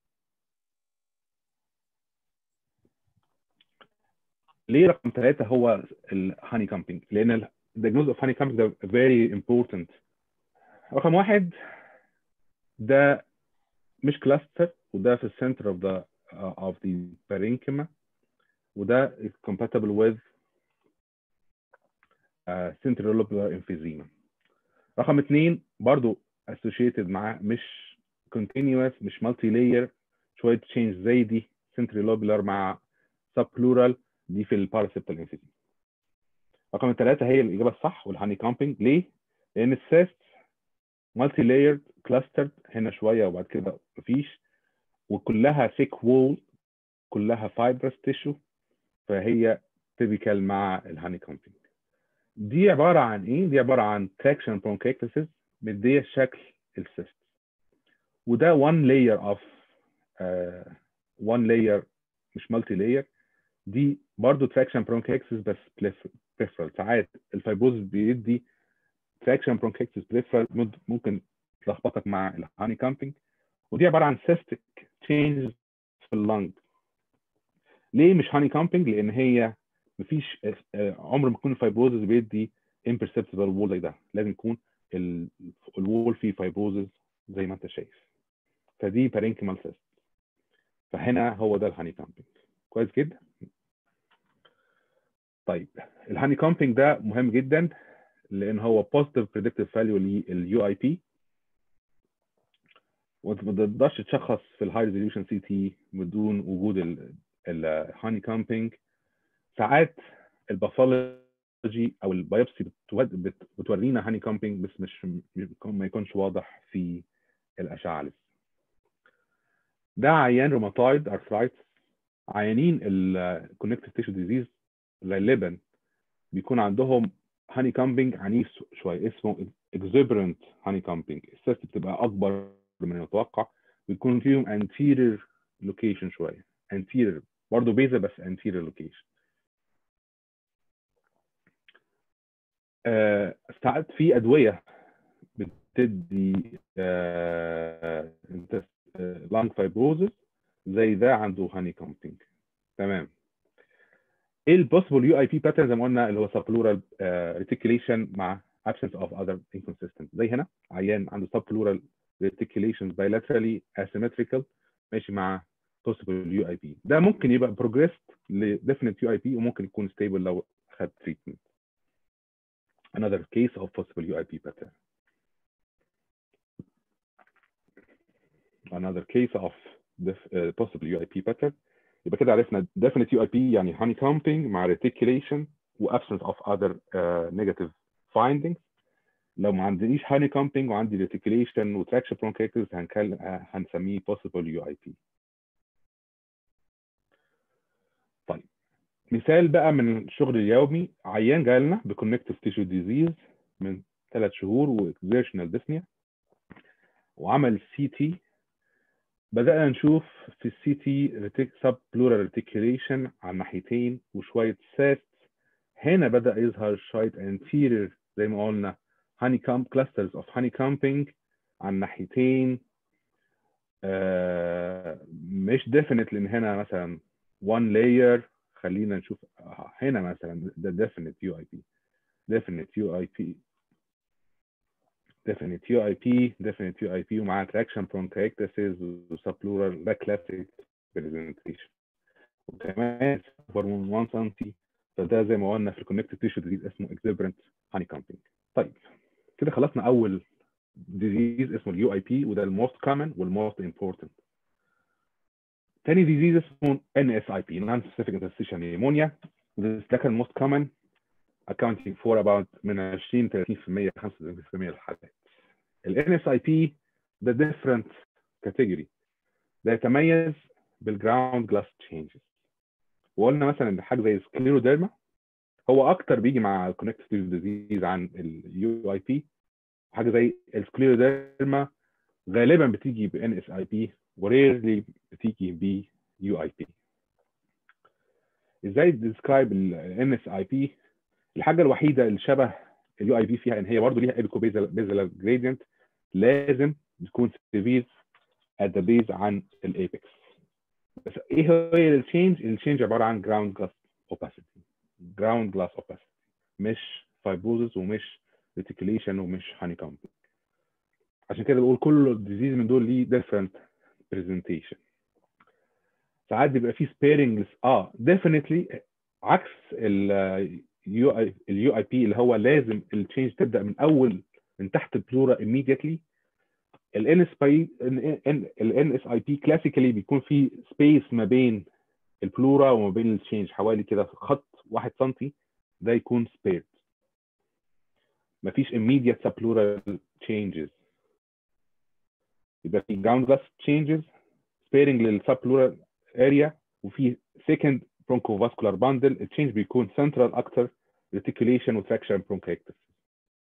ليه رقم ثلاثة هو الهاني كامبينج؟ لأن الدياجنوز اوف هاني كامبينج ده very important رقم واحد ده مش كلاستر وده في السنتر اوف ذا اوف ذا parenchyma وده is compatible with uh, central lobular emphysema رقم اثنين برضو associated مع مش continuous مش multi layer شوية change زي دي central lobular مع subpleural دي في الباراسيبتال emphysema رقم ثلاثة هي الإجابة الصح والهاني كامبينج ليه؟ لأن السيست مالتي لايرد كلاسترد هنا شوية وبعد كده مفيش وكلها thick wall كلها fibrous tissue فهي typical مع الهاني كامبينج دي عبارة عن إيه؟ دي عبارة عن traction bronchiectasis مدية شكل السيست وده one layer of uh, one layer مش multi layer دي برضه traction bronchiectasis بس peripheral ساعات الفايبروز بيدي traction bronchiectasis peripheral ممكن تلخبطك مع الهاني كامبينج ودي عبارة عن cystic changes في اللنج ليه مش هاني كامبينج؟ لأن هي مفيش آه، عمر ما يكون الفايبروزز بيدي imperceptible وول زي ده لازم يكون ال- الوول فيه فايبروزز زي ما انت شايف فدي بارينكيمال سيست فهنا هو ده الهاني كامبينج كويس جدا طيب الهاني كامبينج ده مهم جدا لان هو positive predictive value لليو اي بي وانت ما تقدرش تشخص في الهاي ريزوليوشن سي تي بدون وجود الهاني كامبينج ساعات الباثولوجي او البيوبسي بتود- بت- بتورينا هاني كامبينج بس مش ما يكونش واضح في الاشعه لسه ده عيان روماتويد ارثرايتس عيانين الكونكتيف تيشو ديزيز غالبا بيكون عندهم هاني كامبينج عنيف شويه اسمه اكزوبرنت هاني كامبينج السيست بتبقى اكبر من المتوقع بيكون فيهم anterior لوكيشن شويه anterior برضه بيزا بس anterior لوكيشن آه ساعات في ادويه بتدي آه لانج فايبروزس زي ده عنده هاني كامبينج تمام ايه البوسيبل يو اي بي باترن زي ما قلنا اللي هو سبلورال ريتيكوليشن مع absence of other inconsistent زي هنا عيان عنده subpleural reticulation bilaterally asymmetrical ماشي مع possible يو اي بي ده ممكن يبقى progressed ل definite يو اي بي وممكن يكون stable لو خد treatment another case of possible UIP pattern another case of def- uh, possible UIP pattern يبقى كده عرفنا definite UIP يعني honeycombing مع reticulation و absence of other uh, negative findings لو ما عنديش honeycombing وعندي reticulation و traction bronchitis هنكلم هنسميه possible UIP طيب مثال بقى من الشغل اليومي عيان جاي لنا بكونكتيف تيشو ديزيز من ثلاث شهور واكزيرشنال ديسنيا وعمل سي تي بدأنا نشوف في السي تي سب بلورال ريتيكوليشن على الناحيتين وشوية ساست هنا بدأ يظهر شوية anterior زي ما قلنا honeycomb clusters of honeycombing على الناحيتين آه مش definite لان هنا مثلا one layer خلينا نشوف هنا مثلا ده definite UIP definite UIP definite UIP definite UIP ومعاه traction bronchiectasis وسبلورال ده classic presentation وكمان اكبر من 1 سم فده زي ما قلنا في الكونكتيف تيشو ديزيز اسمه exuberant honeycombing طيب كده خلصنا اول ديزيز اسمه اليو اي بي وده الموست كومن والموست امبورتنت تاني ديزيز اسمه ان اس اي بي non specific interstitial pneumonia ده كان most common accounting for about من 20 30% 35% الحالات ال اس اي بي ده different category ده يتميز بالجراوند جلاس تشينجز وقلنا مثلا ان حاجه زي سكليروديرما هو اكتر بيجي مع الكونكتيف ديزيز عن اليو اي بي حاجه زي السكليروديرما غالبا بتيجي ب ان اس اي بي وريرلي بتيجي ب يو اي بي ازاي ديسكرايب ال اس اي بي الحاجه الوحيده اللي شبه اليو اي بي فيها ان هي برضه ليها ايبيكو بيزل جريدينت لازم تكون سيفير ات ذا بيز عن الايبكس بس ايه هي التشينج التشينج عباره عن جراوند جلاس اوباسيتي جراوند جلاس اوباسيتي مش فايبروزس ومش ريتيكوليشن ومش هاني كومبينج عشان كده بقول كل ديزيز من دول ليه ديفرنت برزنتيشن ساعات بيبقى فيه سبيرنج اه ديفينتلي عكس اليو اي اليو اي بي اللي هو لازم التشينج تبدا من اول من تحت البلورا immediately الان اس بي الان اس اي بي كلاسيكالي بيكون في سبيس ما بين البلورا وما بين التشينج حوالي كده خط 1 سم ده يكون سبيرد مفيش immediate subpleural changes يبقى في ground glass changes sparing للسبلورال اريا وفي second bronchosvascular bundle التشينج بيكون central اكتر reticulation وtraction bronchiectasis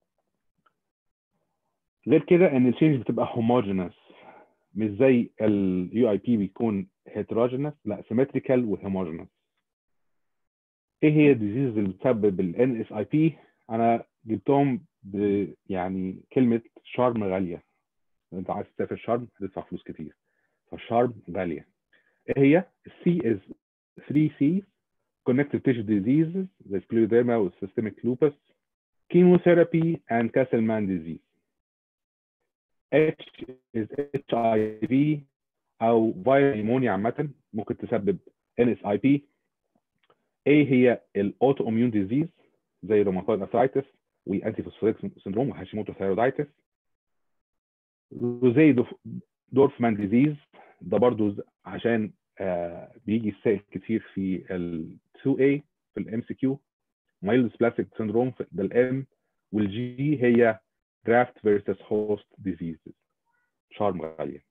غير كده ان التشينج بتبقى homogeneous مش زي اليو اي بي بيكون heterogeneous لا symmetrical وhomogeneous ايه هي الديزيز اللي بتسبب الان اس اي بي انا جبتهم ب يعني كلمه شرم غاليه انت عايز تسافر شرم هتدفع فلوس كتير فالشرم غاليه ايه هي السي از 3 سي connective tissue diseases زي scleroderma والsystemic lupus chemotherapy and Castleman disease H is HIV أو viral pneumonia عامة ممكن تسبب NSIP A هي الاوتو ديزيز زي روماتويد ارثرايتس وانتي فوسفوريك سندروم وهاشيموتو ثايرويدايتس وزي دورفمان ديزيز ده برضو عشان آه بيجي السائل كتير في ال 2A في الام سي كيو مايلد بلاستيك سندروم ده الام والجي هي جرافت فيرسس هوست ديزيزز شارم غاليه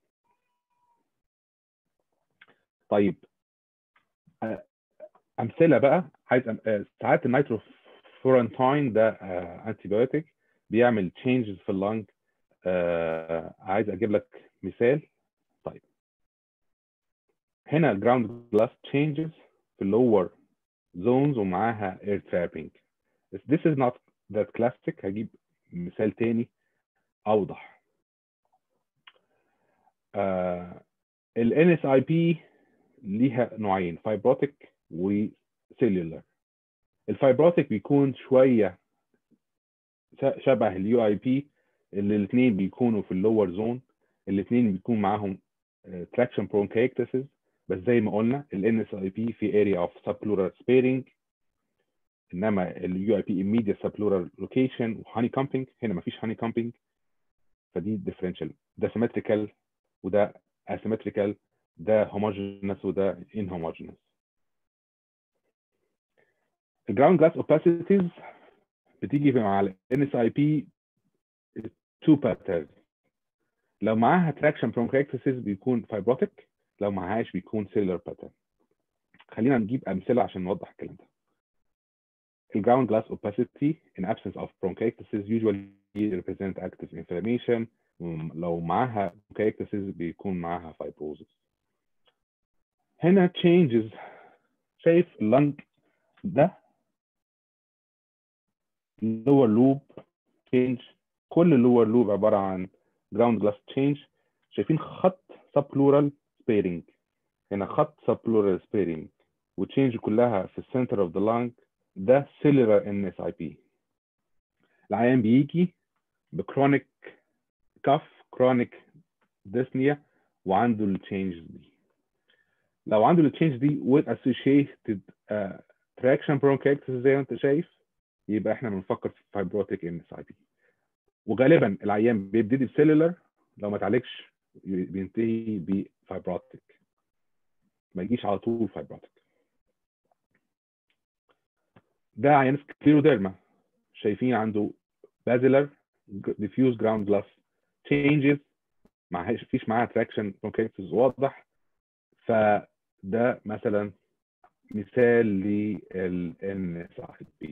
طيب آه امثله بقى عايز أم... ساعات النيتروفورانتاين ده انتي بايوتيك بيعمل تشينجز في اللنج آه عايز اجيب لك مثال طيب هنا الجراوند جلاس تشينجز في اللور زونز ومعاها اير ترابينج this is not that classic هجيب مثال تاني اوضح آه ال NSIP ليها نوعين فايبروتيك وسيلولر الفايبروتيك بيكون شويه شبه اليو اي بي اللي الاثنين بيكونوا في اللور زون الاثنين بيكون معاهم تراكشن برونكايكتسز بس زي ما قلنا ال ان اس اي بي في اريا اوف سبلورال سبيرنج انما اليو اي بي immediate سبلورال لوكيشن وهاني كامبينج هنا مفيش هاني كامبينج فدي ديفرنشال ده سيمتريكال وده اسيمتريكال ده هوموجينس وده ان هوموجينس الجراوند جلاس اوباسيتيز بتيجي مع ال NSIP two patterns لو معاها traction bronchiectasis بيكون fibrotic لو معهاش بيكون cellular pattern خلينا نجيب امثله عشان نوضح الكلام ده الجراوند glass opacity in absence of bronchiectasis usually represent active inflammation لو معاها bronchiectasis بيكون معاها fibrosis هنا changes شايف اللنج ده lower loop change كل اللور لوب عباره عن جراوند جلاس تشينج شايفين خط سبلورال سبيرنج هنا خط سبلورال سبيرنج وتشينج كلها في السنتر اوف ذا لانج ده سيلولار ان اس اي بي العيان بيجي بكرونيك كاف كرونيك ديسنيا وعنده التشينج دي لو عنده التشينج دي with associated uh, traction bronchiectasis زي ما انت شايف يبقى احنا بنفكر في فايبروتيك ان اس اي بي وغالبا العيان بيبتدي بسيلولر لو ما اتعالجش بينتهي بفايبروتيك ما يجيش على طول فايبروتيك ده عيان سكليروديرما شايفين عنده بازيلر ديفيوز جراوند جلاس تشينجز ما فيش معاها تراكشن برونكيتس واضح فده مثلا مثال لل NSIP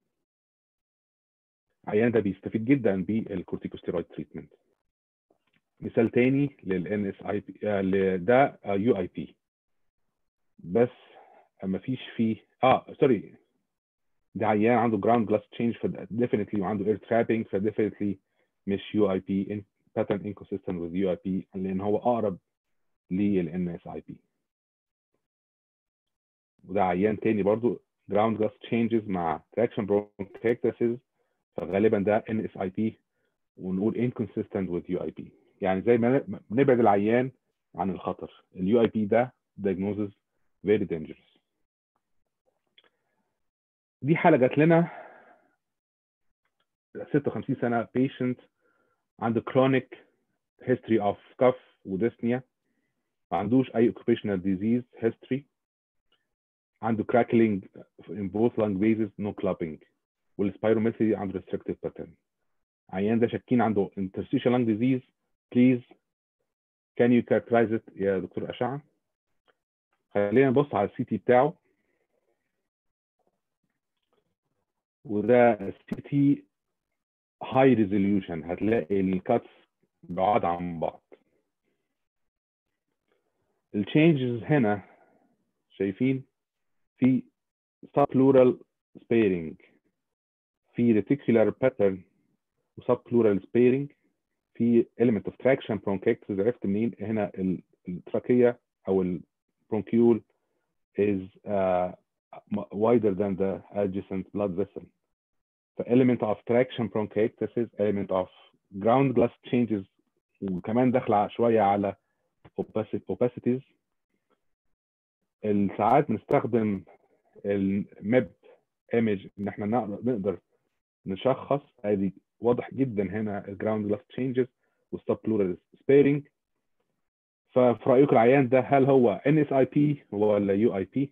العيان ده بيستفيد جدا بالكورتيكوستيرويد تريتمنت مثال تاني لل NSIP ده يو اي بي بس ما فيش فيه اه سوري ده عيان عنده جراوند جلاس تشينج فديفينتلي وعنده اير ترابينج فديفينتلي مش يو اي بي باترن انكونسيستنت وذ يو اي بي لان هو اقرب للان اس اي بي وده عيان تاني برضو جراوند جلاس تشينجز مع تراكشن برونكيكتسز فغالبا ده ان اس اي بي ونقول inconsistent with يو اي بي يعني زي ما بنبعد العيان عن الخطر اليو اي بي ده diagnosis very dangerous دي حاله جات لنا 56 سنه patient عنده chronic history of cough وديسنيا ما عندوش اي occupational disease history عنده crackling in both lung bases no clubbing والسبيروميتري عنده restrictive pattern عيان ده شاكين عنده interstitial lung disease please can you characterize it يا دكتور أشعة خلينا نبص على السي تي بتاعه وده السي تي هاي ريزوليوشن هتلاقي الكاتس بعاد عن بعض التشينجز هنا شايفين في subpleural sparing في reticular pattern وسبلورال سبيرنج في element of traction bronchiectasis عرفت منين هنا التراكية او البرونكيول is uh, wider than the adjacent blood vessel. ف element of traction bronchiectasis, element of ground glass changes وكمان داخله شويه على opacities ساعات بنستخدم الماب ايمج ان احنا نقدر نشخص ادي واضح جدا هنا الجراوند جلاس تشينجز والسب بلورال سبيرنج ففي رايكم العيان ده هل هو ان اس اي بي ولا يو اي بي؟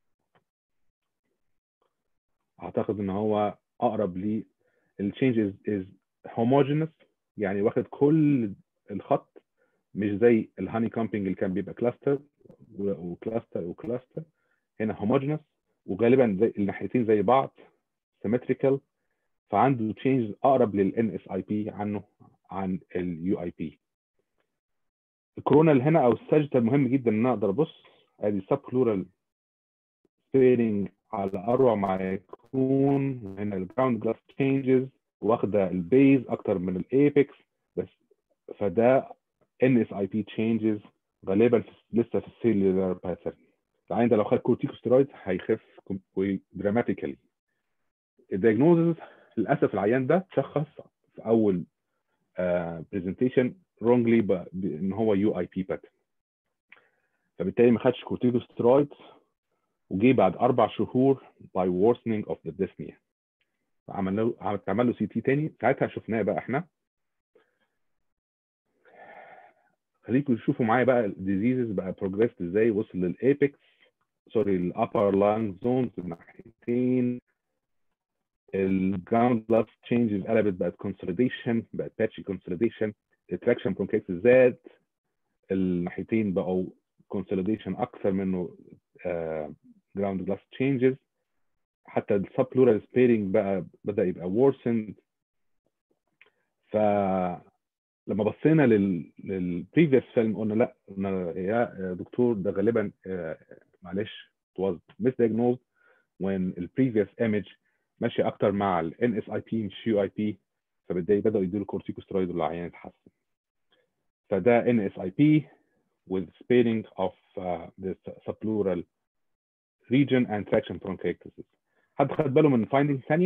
اعتقد ان هو اقرب لي التشينج از هوموجينس يعني واخد كل الخط مش زي الهاني كامبينج اللي كان بيبقى كلاستر وكلاستر وكلاستر هنا هوموجينس وغالبا زي الناحيتين زي بعض سيمتريكال فعنده تشينج اقرب للان اس اي بي عنه عن اليو اي بي الكورونا اللي هنا او الساجيتال مهم جدا ان انا اقدر ابص ادي سب بلورال سبيرنج على اروع ما يكون هنا الجراوند جلاس تشينجز واخده البيز اكتر من الايبكس بس فده ان اس اي بي تشينجز غالبا في لسه في السيلولار باترن العين ده لو خد كورتيكوستيرويد هيخف دراماتيكالي الدياجنوزز للاسف العيان ده تشخص في اول برزنتيشن رونجلي ان هو يو اي بي باترن فبالتالي ما خدش كورتيكوستيرويد وجي بعد اربع شهور باي worsening اوف ذا dyspnea عمل له عمل له سي تي تاني ساعتها شفناه بقى احنا خليكم تشوفوا معايا بقى الديزيزز بقى بروجريس ازاي وصل للايبكس سوري الابر لانج زونز الناحيتين الجراوند بلاس تشينجز قلبت بقت كونسوليديشن بقت باتشي كونسوليديشن التراكشن برونكيتس زاد الناحيتين بقوا كونسوليديشن اكثر منه جراوند جلاس تشينجز حتى السب بلورال سبيرنج بقى بدا يبقى worsened ف لما بصينا لل للبريفيوس فيلم قلنا لا قلنا يا دكتور ده غالبا معلش it was misdiagnosed when ال previous image ماشي اكتر مع ال NSIP مش UIP فبالتالي بدأوا يدوا له كورتيكوسترويد والعيان يتحسن فده NSIP with sparing of uh, the subpleural region and traction bronchiectasis حد خد باله من فايندنج ثانيه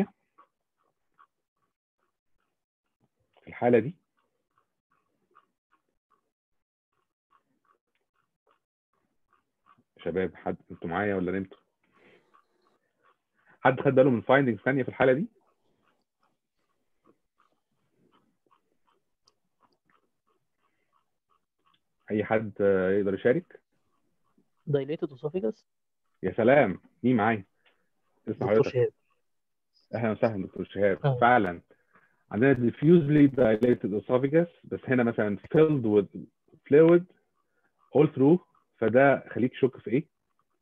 في الحاله دي شباب حد انتوا معايا ولا نمتوا حد خد باله من فايندنج ثانيه في الحاله دي اي حد يقدر يشارك دايليتد اسوفيجاس يا سلام مين معايا اسم دكتور حضرتك شهاب اهلا وسهلا دكتور شهاب أهلا. فعلا عندنا diffusely dilated esophagus بس هنا مثلا filled with fluid all through فده خليك شك في ايه؟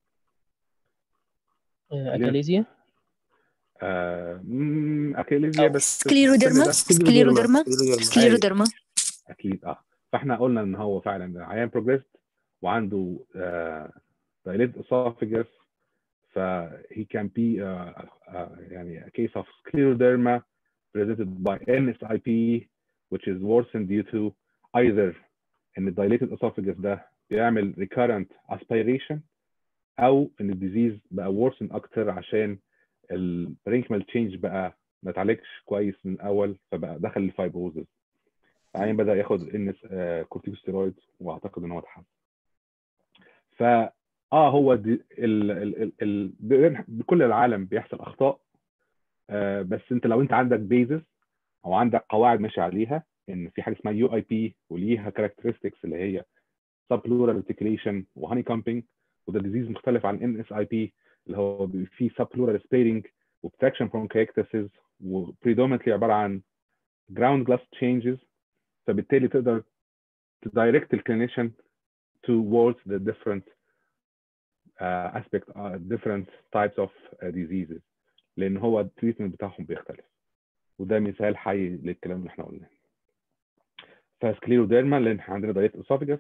آه، اكاليزيا آه مم، اكيليزيا بس سكليروديرما سكليروديرما سكليروديرما اكيد اه فاحنا قلنا ان هو فعلا عيان بروجريس وعنده آه dilated esophagus ف he can be uh, uh, يعني a case of scleroderma presented by NSIP which is worsened due to either ان ال dilated esophagus ده بيعمل recurrent aspiration او ان الديزيز بقى worsen اكتر عشان البرينكمال تشينج بقى ما اتعالجش كويس من الاول فبقى دخل الفايبروزز العيان بدا ياخد ان كورتيكوستيرويد واعتقد ان هو اتحسن ف اه هو دي ال ال ال ال ب- بكل العالم بيحصل اخطاء آه بس انت لو انت عندك بيزس او عندك قواعد ماشي عليها ان في حاجه اسمها يو اي بي وليها كاركترستكس اللي هي سب بلورال ارتكيليشن وهاني كامبينج وده ديزيز مختلف عن ان اس اي بي اللي هو بيبقى فيه سب بلورال سبيرنج وبتراكشن برونكايكتسز وبريدومنتلي عباره عن جراوند جلاس تشينجز فبالتالي تقدر تدايركت الكلينيشن towards the different uh, aspect uh, different types of uh, diseases لان هو التريتمنت بتاعهم بيختلف وده مثال حي للكلام اللي احنا قلناه فسكليروديرما لان احنا عندنا دايت اسوفيجاس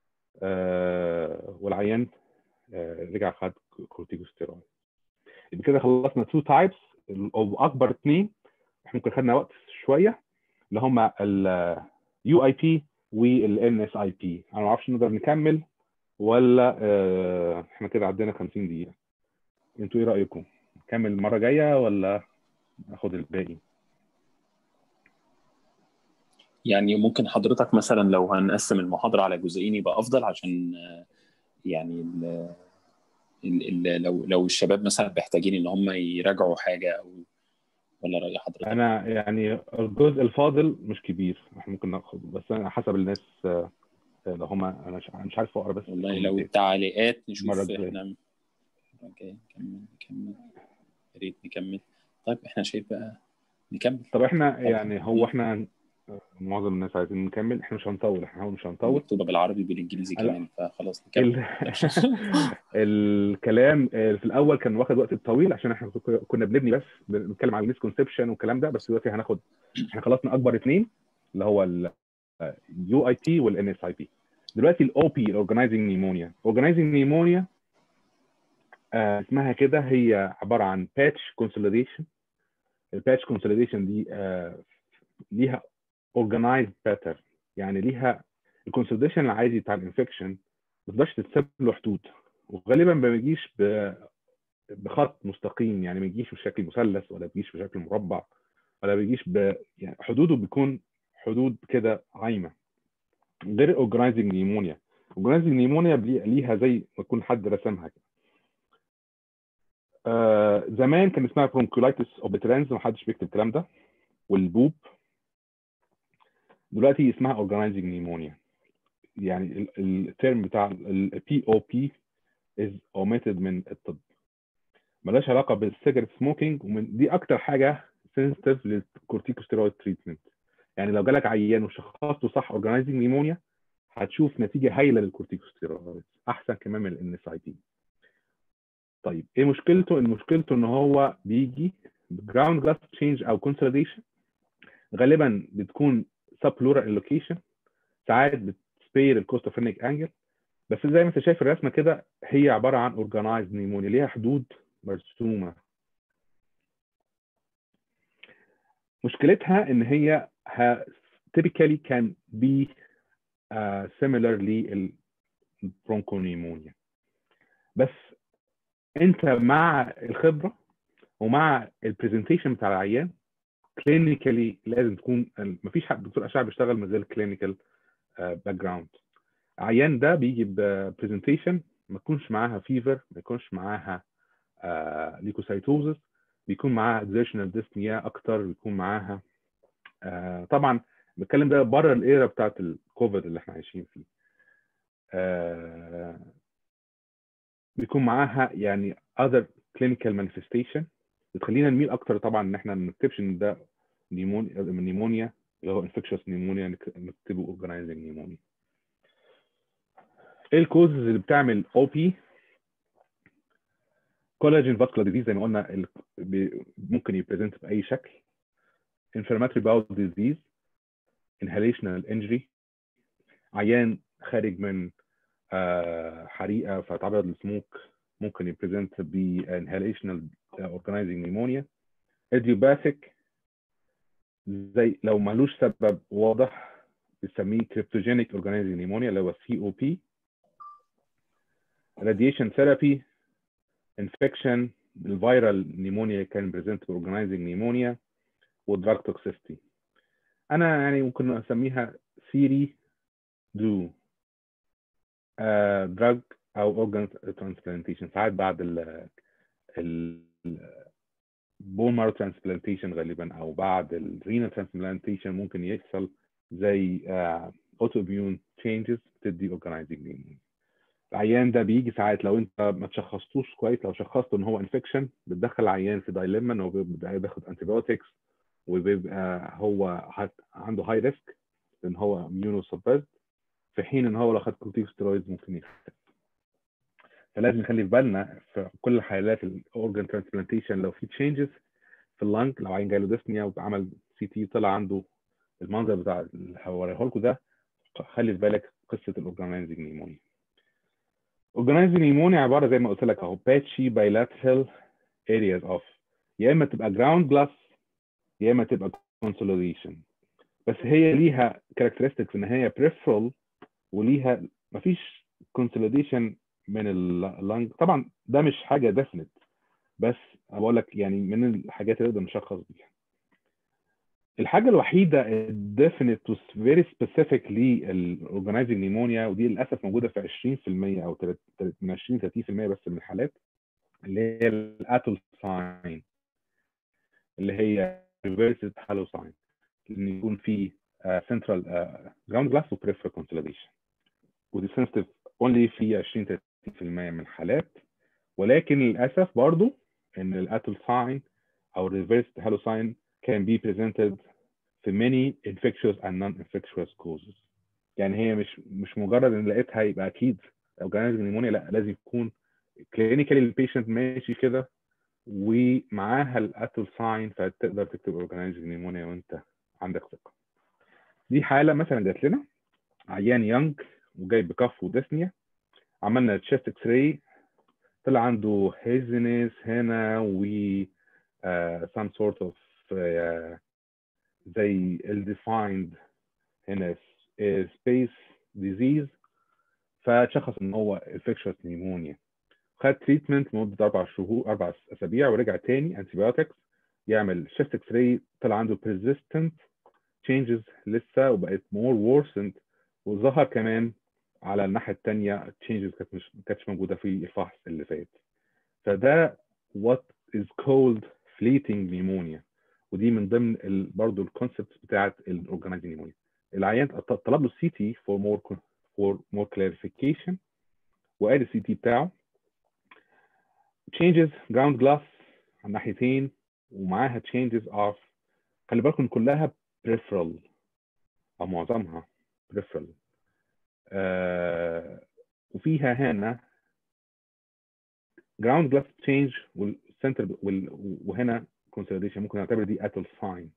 آه والعيان آه رجع خد كورتيكوستيرويد يبقى كده خلصنا تو تايبس او اكبر اثنين احنا ممكن خدنا وقت شويه اللي هم اليو اي بي والان اس اي بي انا ما اعرفش نقدر نكمل ولا آه، احنا كده عدينا 50 دقيقه انتوا ايه رايكم نكمل المره الجايه ولا ناخد الباقي يعني ممكن حضرتك مثلا لو هنقسم المحاضرة على جزئين يبقى أفضل عشان آه، يعني ال ال ال لو لو الشباب مثلا محتاجين إن هم يراجعوا حاجة أو ولا رأي حضرتك؟ انا يعني الجزء الفاضل مش كبير احنا ممكن ناخد بس أنا حسب الناس آه، لو هم انا مش أنا مش عارف اقرا بس والله لو التعليقات نشوف المرة الجاية. احنا المرة الجاية نكمل نكمل يا ريت نكمل طيب احنا شايف بقى نكمل طب احنا يعني هو احنا معظم الناس عايزين نكمل احنا مش هنطول احنا مش هنطول مكتوبة بالعربي بالإنجليزي لا. كمان فخلاص نكمل ال... الكلام آه، في الاول كان واخد وقت طويل عشان احنا كنا بنبني بس بنتكلم عن الميسكونسبشن والكلام ده بس دلوقتي هناخد احنا خلصنا اكبر اثنين اللي هو اليو اي تي والان اس اي بي دلوقتي الاو بي الاورجنايزنج نيمونيا اورجنايزنج نيمونيا اسمها كده هي عباره عن باتش كونسوليديشن الباتش كونسوليديشن دي آه، ليها organized pattern يعني ليها الكونسوليديشن العادي بتاع الانفكشن ما تقدرش تتساب له حدود وغالبا ما بيجيش ب- بخط مستقيم يعني ما بيجيش بشكل مثلث ولا بيجيش بشكل مربع ولا بيجيش ب يعني حدوده بيكون حدود كده عايمه غير الاورجنايزنج نيمونيا الاورجنايزنج نيمونيا ليها زي ما يكون حد رسمها كده آه زمان كان اسمها برونكولايتس اوبترانز محدش بيكتب الكلام ده والبوب دلوقتي اسمها اورجنايزنج نيمونيا يعني الترم بتاع البي او بي از omitted من الطب ملهاش علاقه بالسيجرت سموكينج ومن دي اكتر حاجه سنسيتيف للكورتيكوستيرويد تريتمنت يعني لو جالك عيان وشخصته صح اورجنايزنج نيمونيا هتشوف نتيجه هايله للكورتيكوستيرويد احسن كمان من الان اس اي تي طيب ايه مشكلته؟ ان مشكلته ان هو بيجي جراوند جلاس تشينج او كونسوليديشن غالبا بتكون سبلورال اللوكيشن ساعات بتسبير الكوستوفينيك انجل بس زي ما انت شايف الرسمه كده هي عباره عن اورجنايزد نيمونيا ليها حدود مرسومه مشكلتها ان هي typically can be uh, similar للبرونكونيمونيا بس انت مع الخبره ومع البرزنتيشن بتاع العيان كلينيكالي لازم تكون مفيش حد دكتور اشعه بيشتغل من غير كلينيكال باك جراوند العيان ده بيجي ببرزنتيشن ما يكونش معاها فيفر ما يكونش معاها ليكوسايتوزس بيكون معاها اكزيشنال ديسنيا اكتر بيكون معاها آه طبعا بتكلم ده بره الايرا بتاعت الكوفيد اللي احنا عايشين فيه آه بيكون معاها يعني other clinical manifestation بتخلينا نميل اكتر طبعا ان احنا ما نكتبش ان ده نيمونيا نيمونيا اللي هو انفكشوس نيمونيا نكتبه اورجنايزنج نيمونيا ايه الكوزز اللي بتعمل او بي كولاجين فاسكولار ديزيز زي ما قلنا ممكن يبريزنت باي شكل inflammatory bowel disease inhalational injury عيان خارج من حريقه فتعرض للسموك ممكن يبريزنت ب inhalational organizing pneumonia idiopathic زي لو ملوش سبب واضح بنسميه cryptogenic organizing pneumonia اللي هو COP radiation therapy infection الفيرال نيمونيا كان بريزنت باورجنايزنج نيمونيا والدراج توكسيستي انا يعني ممكن اسميها سيري دو دراج او اورجان ترانسبلانتيشن ساعات بعد ال ال بون مارو ترانسبلانتيشن غالبا او بعد الرينال ترانسبلانتيشن ممكن يحصل زي اوتو اميون تشينجز بتدي اورجنايزنج نيمونيا العيان ده بيجي ساعات لو انت ما تشخصتوش كويس لو شخصته ان هو انفكشن بتدخل العيان في دايلما ان هو بيبقى بياخد انتيبيوتكس وبيبقى هو عنده هاي ريسك ان هو اميونو سبريد في حين ان هو لو خد كورتيكوستيرويدز ممكن يخف فلازم نخلي في بالنا في كل حالات الاورجن ترانسبلانتيشن لو في تشينجز في اللنج لو عين جاله ديسنيا وعمل سي تي طلع عنده المنظر بتاع اللي هوريه لكم ده خلي في بالك قصه الاورجنايزنج نيمونيا اورجنايزنج نيمونيا عباره زي ما قلت لك اهو باتشي بايلاترال areas اوف يا اما تبقى جراوند جلاس يا اما تبقى consolidation بس هي ليها كاركترستكس ان هي peripheral وليها مفيش consolidation من اللنج طبعا ده مش حاجه ديفينيت بس أنا بقول لك يعني من الحاجات اللي نقدر نشخص بيها الحاجه الوحيده الديفينيت فيري سبيسيفيك للاورجنايزنج نيمونيا ودي للاسف موجوده في 20% او تلات- تلات- من 20 30% بس من الحالات اللي هي الاتول ساين اللي هي ريفيرسد هالو ساين ان يكون في سنترال جراوند جلاس وبريفرال كونسوليديشن ودي سنسيتيف اونلي في 20 30% من الحالات ولكن للاسف برضو ان الاتول ساين او reversed هالو ساين can be presented في many infectious and non-infectious causes يعني هي مش مش مجرد ان لقيتها يبقى اكيد organizing pneumonia لا لازم يكون كلينيكالي البيشنت ماشي كده ومعاها الاتول ساين فتقدر تكتب organizing pneumonia وانت عندك ثقه دي حاله مثلا جات لنا عيان يونج وجاي بكف وديسنيا عملنا تشيست اكس راي طلع عنده هيزنس هنا و uh, some sort of uh, زي الديفايند هنا سبيس ديزيز فتشخص ان هو انفكشوس نيمونيا خد تريتمنت لمده اربع شهور اربع اسابيع ورجع تاني انتي بايوتكس يعمل شيست اكس راي طلع عنده persistent changes لسه وبقت more worsened وظهر كمان على الناحيه الثانيه changes كانت مش ما كانتش موجوده في الفحص اللي فات فده what is called fleeting pneumonia ودي من ضمن ال... برضه الكونسبت بتاعت الاورجنايزنج نيمونيا العيان ط- طلب له السي تي فور مور فور مور كلاريفيكيشن وقال السي تي بتاعه changes ground glass على الناحيتين ومعاها changes of خلي بالكم كلها peripheral او معظمها peripheral آه وفيها هنا ground glass change والسنتر وال... وهنا consolidation ممكن نعتبر دي اتل ساين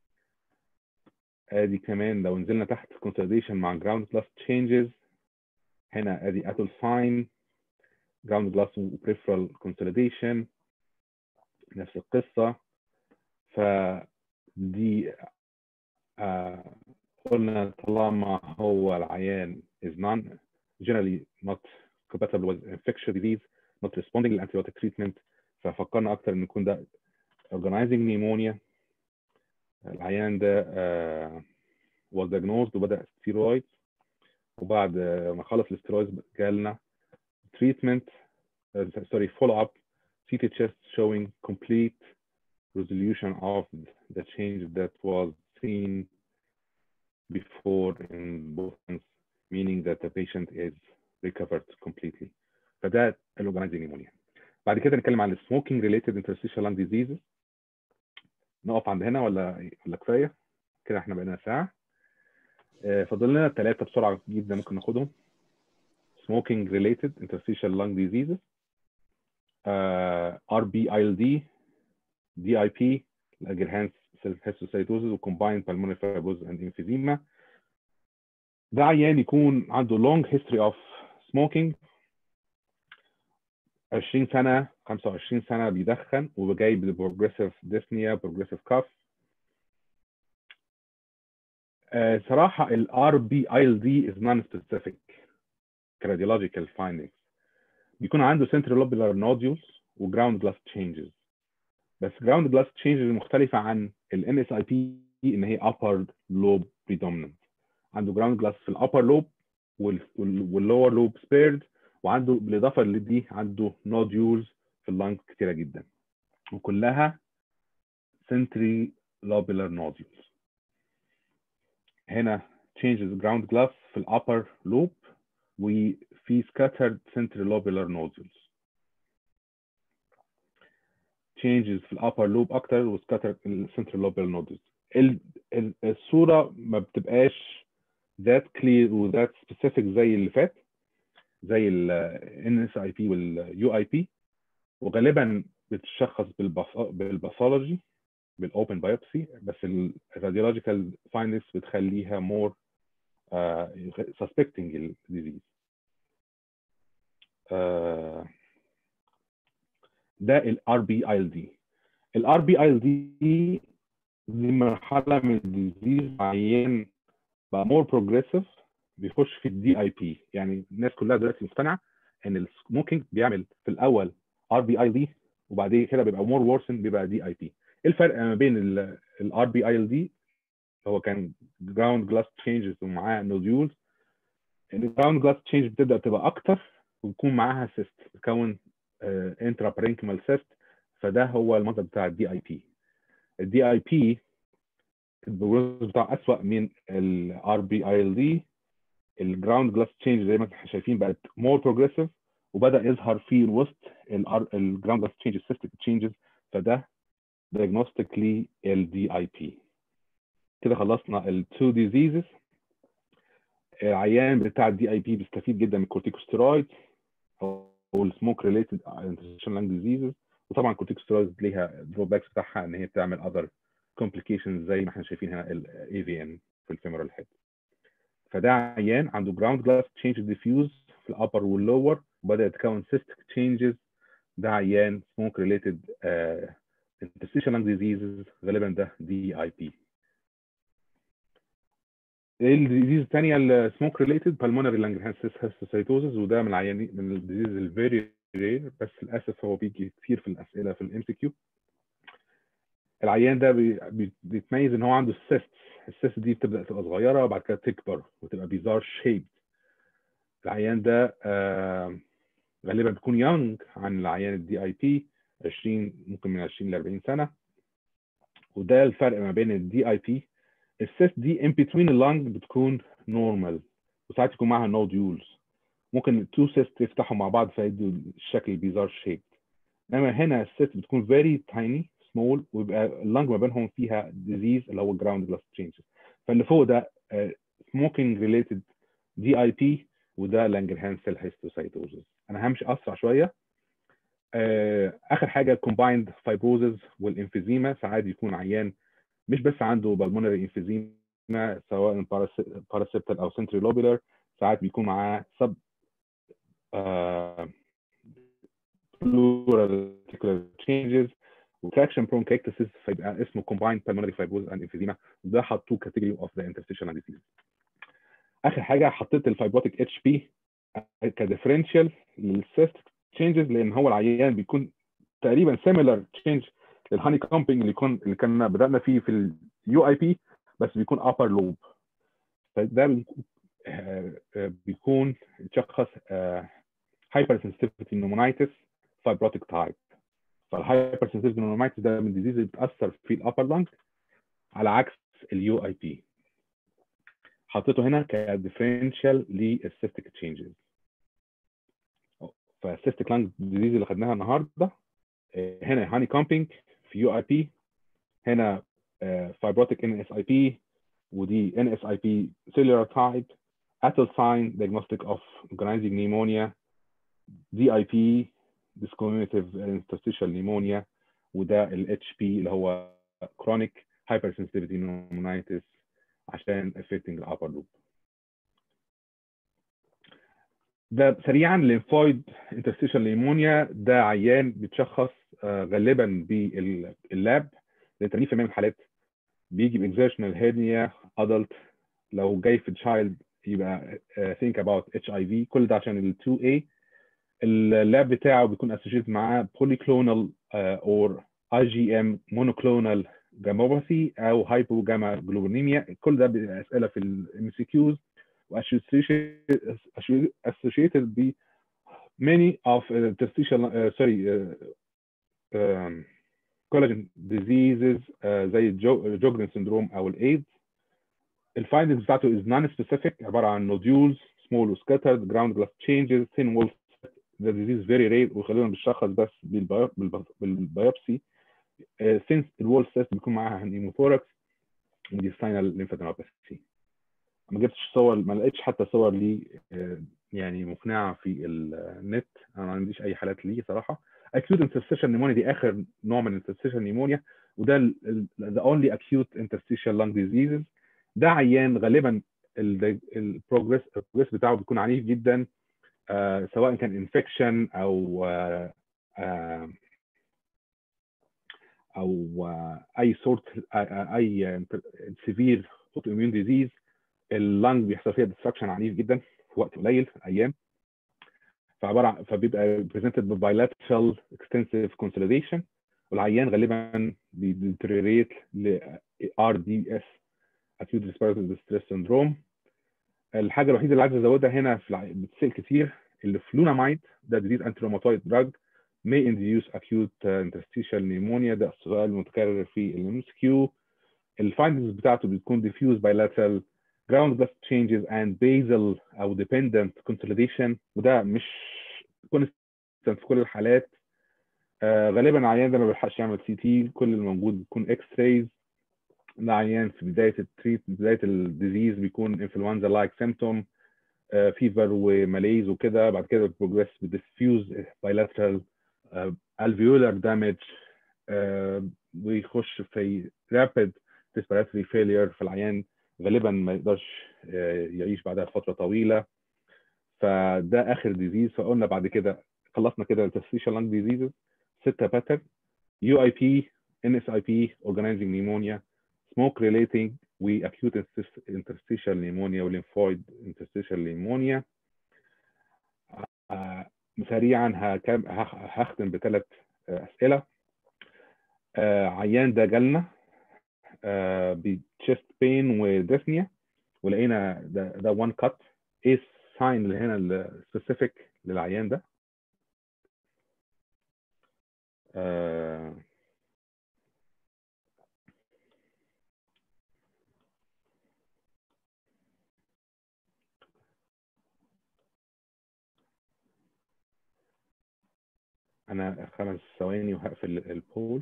ادي كمان لو نزلنا تحت consolidation مع ground glass changes هنا ادي اتل ساين ground glass و peripheral consolidation نفس القصة فدي آه قلنا طالما هو العيان is non generally not compatible with infectious disease not responding to antibiotic treatment ففكرنا اكتر ان يكون ده organizing pneumonia العيان ده uh, was diagnosed وبدا ستيرويد وبعد uh, ما خلص الستيرويد جالنا treatment uh, sorry follow up CT chest showing complete resolution of the change that was seen before in both hands, meaning that the patient is recovered completely. فده الاورجنايزنج نيمونيا. بعد كده نتكلم عن السموكينج ريليتد interstitial lung diseases. نقف عند هنا ولا ولا كفايه؟ كده احنا بقينا ساعه. آه، فاضل لنا ثلاثه بسرعه جدا ممكن ناخدهم. smoking related interstitial lung diseases. uh, RBILD, DIP, Langerhans histiocytosis وcombined pulmonary fibrosis and emphysema. ده عيان يكون عنده long history of smoking 20 سنة 25 سنة بيدخن وجاي ببروجريسيف ديسنيا بروجريسيف كاف صراحة ال RBILD is non-specific radiological findings بيكون عنده central lobular nodules و ground glass changes بس ground glass changes مختلفة عن ال NSIP ان هي upper lobe predominant عنده ground glass في الupper lobe وال والlower lobe spared وعنده بالاضافه لدي عنده nodules في اللنج كتيره جدا وكلها central lobular nodules هنا changes ground glass في الupper lobe وفي scattered central lobular nodules changes في الابر لوب اكتر وسكاتر السنترال لوبال نودز الصوره ما بتبقاش ذات كلير وذات سبيسيفيك زي اللي فات زي ال اس اي بي واليو اي بي وغالبا بتشخص بالباثولوجي بالاوبن بايوبسي بس الراديولوجيكال فايندنجز بتخليها مور سسبكتنج الديزيز ده الار بي اي ال دي الار بي اي ال دي دي مرحله من الديزيز عيان بقى مور بروجريسيف بيخش في الدي اي بي يعني الناس كلها دلوقتي مقتنعه ان السموكينج بيعمل في الاول ار بي اي دي وبعدين كده بيبقى مور وورسن بيبقى دي اي بي ايه الفرق ما بين الار بي اي ال دي هو كان جراوند جلاس تشينجز ومعاه نوديولز الجراوند جلاس تشينج بتبدا تبقى اكتر ويكون معاها سيست تكون انترا بارينكيمال سيست فده هو المنطق بتاع الدي اي بي الدي اي بي البروجنوز بتاعه اسوء من الار بي اي ال دي الجراوند جلاس تشينج زي ما احنا شايفين بقت مور بروجريسيف وبدا يظهر في الوسط الجراوند جلاس تشينج السيستيك تشينجز فده diagnostic للدي اي بي كده خلصنا التو ديزيزز العيان بتاع الدي اي بي بيستفيد جدا من الكورتيكوستيرويد او السموك ريليتد انترستيشن لانج ديزيزز وطبعا الكورتيكوستيرويد ليها دروباكس بتاعها ان هي بتعمل اذر كومبليكيشنز زي ما احنا شايفين هنا الاي في ان في الفيمورال هيد فده عيان عنده جراوند جلاس تشينج ديفيوز في الابر واللور وبدا يتكون سيستيك تشينجز ده عيان سموك ريليتد interstitial lung diseases غالبا ده دي اي بي ايه الديزيز الثانيه السموك ريليتد بالمونري لانجرهانس هيستوسايتوزز وده من العيانين من الديزيز الفيري رير بس للاسف هو بيجي كتير في الاسئله في الام سي كيو العيان ده بي بي بيتميز ان هو عنده السيست السيست دي بتبدا تبقى صغيره وبعد كده تكبر وتبقى بيزار شيب العيان ده آه غالبا بيكون يونج عن العيان الدي اي بي 20 ممكن من 20 ل 40 سنه وده الفرق ما بين الدي اي بي السيست دي ان بتوين اللنج بتكون نورمال وساعات يكون معاها نوديولز ممكن التو سيست يفتحوا مع بعض فيدوا الشكل البيزار شيب انما هنا السيست بتكون فيري تايني سمول ويبقى اللنج ما بينهم فيها ديزيز اللي هو جراوند جلاس تشينجز فاللي فوق ده سموكينج ريليتد دي اي بي وده لانجرهانس سيل هيستوسايتوزز انا همشي اسرع شويه اخر حاجه كومبايند فايبروزز والانفيزيما ساعات يكون عيان مش بس عنده بالمونري انفيزيما سواء باراسيبتال او سنتري لوبولار ساعات بيكون معاه سب pleural changes وتراكشن برونكيكتسيس فيبقى اسمه combined pulmonary fibrosis and emphysema ده حطوه كاتيجوري اوف ذا interstitial disease اخر حاجه حطيت الفايبروتيك اتش بي كديفرنشال للسيست تشينجز لان هو العيان بيكون تقريبا سيميلر تشينج للهاني كومبينج اللي كون اللي كنا بدانا فيه في اليو اي بي بس بيكون ابر لوب فده بيكون يتشخص هايبر سنسيتيفيتي نومونايتس فايبروتيك تايب فالهايبر سنسيتيفيتي نومونايتس ده من الديزيز اللي بتاثر في الابر لانج على عكس اليو اي بي حطيته هنا كديفرنشال للسيستيك تشينجز فالسيستيك لانج ديزيز اللي خدناها النهارده هنا هاني كومبينج في يو اي بي هنا فايبروتيك ان اس اي بي ودي ان اس اي بي سيلولار تايب اتل ساين diagnostic of organizing pneumonia دي اي بي discriminative interstitial pneumonia وده ال اتش بي اللي هو chronic hypersensitivity pneumonitis عشان affecting the upper loop ده سريعا ليمفويد interstitial pneumonia ده عيان بيتشخص غالبا باللاب لان 80% من الحالات بيجي باكزيرشنال هيرنيا ادلت لو جاي في تشايلد يبقى think about اتش اي في كل ده عشان ال 2 a اللاب بتاعه بيكون اسوشيتد معاه بوليكلونال اور اي جي ام مونوكلونال جاموباثي او هايبو جاما جلوبينيميا كل ده اسئله في الام سي كيوز associated ب many of uh, interstitial uh, sorry uh, um, collagen diseases uh, زي جوجرن syndrome او الايدز الفايندنجز بتاعته is non-specific عباره عن nodules small scattered ground glass changes thin wall the disease very rare وخلينا بنشخص بس بالبيوبسي uh, since الوول سيست بيكون معاها هيموثوركس وديستاينال ليمفادينوباثي ما جبتش صور ما لقيتش حتى صور لي يعني مقنعه في النت انا ما عنديش اي حالات ليه صراحه acute interstitial pneumonia دي اخر نوع من interstitial pneumonia وده the only acute interstitial lung diseases ده عيان غالبا البروجريس البروجريس بتاعه بيكون عنيف جدا آه سواء كان انفكشن او آه آه او اي سورت اي سيفير اوتو اميون ديزيز اللنج بيحصل فيها ديستركشن عنيف جدا في وقت قليل ايام فعباره عن فبيبقى presented ب bilateral extensive consolidation والعيان غالبا بيديتريريت ل RDS acute respiratory distress syndrome الحاجه الوحيده اللي عايز ازودها هنا في الع- بتسال كتير الفلونامايد ده disease anti rheumatoid drug may induce acute uh, interstitial pneumonia ده سؤال متكرر في الام اس كيو الفايندنجز بتاعته بتكون diffuse bilateral ground glass changes and basal او dependent consolidation وده مش consistent في كل الحالات آه غالبا العيان ده ما بيلحقش يعمل سي تي كل الموجود بيكون اكس رايز ده عيان في بدايه التريت بدايه الديزيز بيكون انفلونزا لايك سيمتوم فيفر وماليز وكده بعد كده بروجريس بديفيوز بايلاترال الفيولار دامج ويخش في رابيد respiratory failure فالعيان غالبا ما يقدرش آه، يعيش بعدها فتره طويله فده اخر ديزيز فقلنا بعد كده خلصنا كده التستيشال لانج ديزيزز ستة باترن يو اي بي ان اس اي بي اورجانيزنج نيمونيا سموك ريليتنج واكيوت interstitial نيمونيا وليمفويد interstitial نيمونيا سريعا هكم- هخ- هختم بثلاث اسئله آه، عيان ده جالنا بتشيست بين وديسنيا ولقينا ده ده وان كات ايه الساين اللي هنا السبيسيفيك للعيان ده آه، انا خمس ثواني وهقفل البول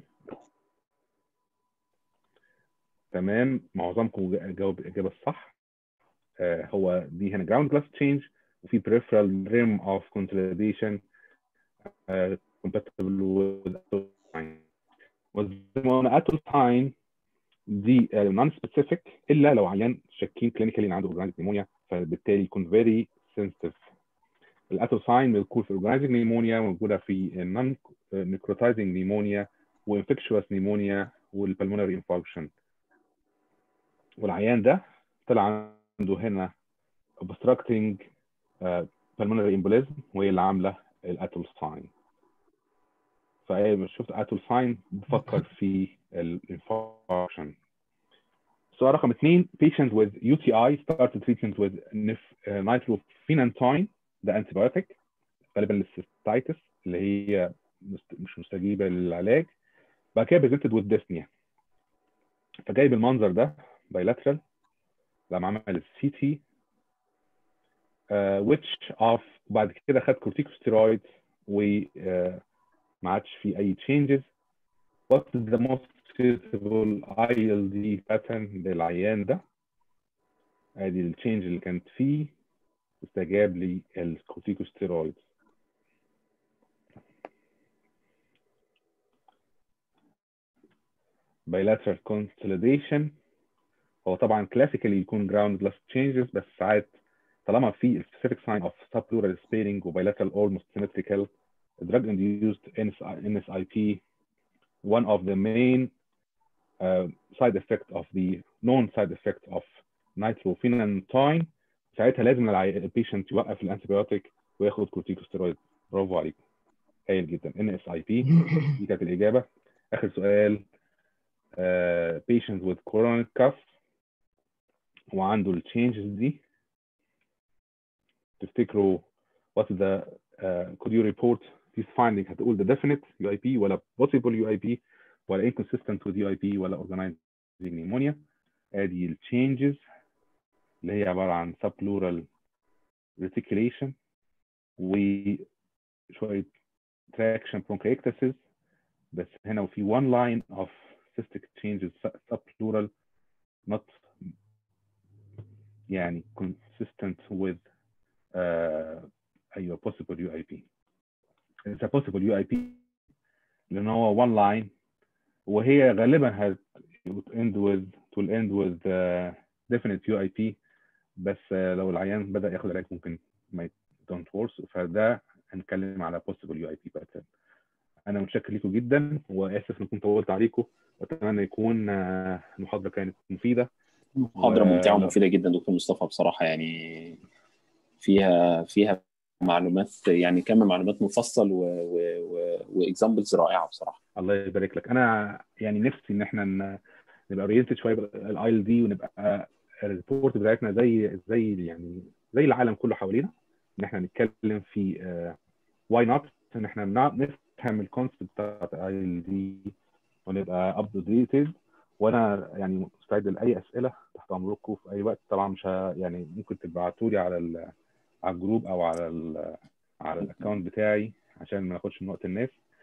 تمام معظمكم جا- جاوب الاجابه الصح آه، هو دي هنا جراوند جلاس تشينج وفي peripheral rim of consolidation uh, compatible with atropine وزي ما قلنا atropine دي نون سبيسيفيك الا لو عيان شاكين كلينيكالي ان عنده اورجانيك نيمونيا فبالتالي يكون فيري سنسيتيف الاتروساين بتكون في اورجانيك نيمونيا موجوده في النون نيكروتايزنج نيمونيا وانفكشوس نيمونيا والبلمونري انفاركشن والعيان ده طلع عنده هنا obstructing uh, pulmonary embolism وهي اللي عامله الاتولساين فايه مش شفت اتولساين بفكر في الانفاركشن سؤال رقم اثنين patient with UTI started treatment with nif- uh, nitrophenantine ده antibiotic غالبا للسيستايتس اللي هي مست- مش مستجيبه للعلاج بعد كده presented with dyspnea فجايب المنظر ده bilateral لما عمل السي تي which of وبعد كده خد كورتيكوستيرويد وما عادش في اي changes what is the most suitable ILD pattern للعيان ده ادي التشينج اللي كانت فيه استجاب للكورتيكوستيرويد bilateral consolidation هو طبعا كلاسيكالي يكون جراوند جلاس تشينجز بس ساعات طالما في specific sign of subpleural sparing و bilateral almost symmetrical drug induced NSIP one of the main uh, side effect of the known side effect of nitrophenantine ساعتها لازم البيشنت يوقف الانتيبيوتيك وياخد كورتيكوستيرويد برافو عليكم هايل جدا ان اس اي بي دي كانت الاجابه اخر سؤال uh, patient with chronic cough وعنده التشينجز دي تفتكروا what is the uh, could you report this finding هتقول the definite UIP ولا possible UIP ولا inconsistent with UIP ولا organizing pneumonia ادي التشينجز اللي هي عباره عن subpleural reticulation وشويه traction bronchiectasis بس هنا وفي one line of cystic changes subpleural not يعني consistent with uh, ايوه possible UIP it's a possible UIP لان هو one line وهي غالبا هت would end with will end with uh, definite UIP بس uh, لو العيان بدأ ياخد علاج ممكن ما don't worse فده هنتكلم على possible UIP pattern انا متشكر لكم جدا واسف ان كنت طولت عليكم واتمنى يكون uh, المحاضره كانت مفيده محاضرة ممتعة ومفيدة جدا دكتور مصطفى بصراحة يعني فيها فيها معلومات يعني كم معلومات مفصل واكزامبلز رائعه بصراحه الله يبارك لك انا يعني نفسي ان احنا ن- نبقى اورينتد شويه بالاي ال دي ونبقى الريبورت بتاعتنا زي زي يعني زي العالم كله حوالينا ان احنا نتكلم في واي نوت ان احنا نع- نفهم الكونسبت بتاعت الاي ال دي ونبقى اب ديتد وانا يعني مستعد لاي اسئله تحت امركم في اي وقت طبعا مش ه- يعني ممكن تبعتوا لي على ال- على الجروب او على ال على الاكونت بتاعي عشان ما ناخدش من وقت الناس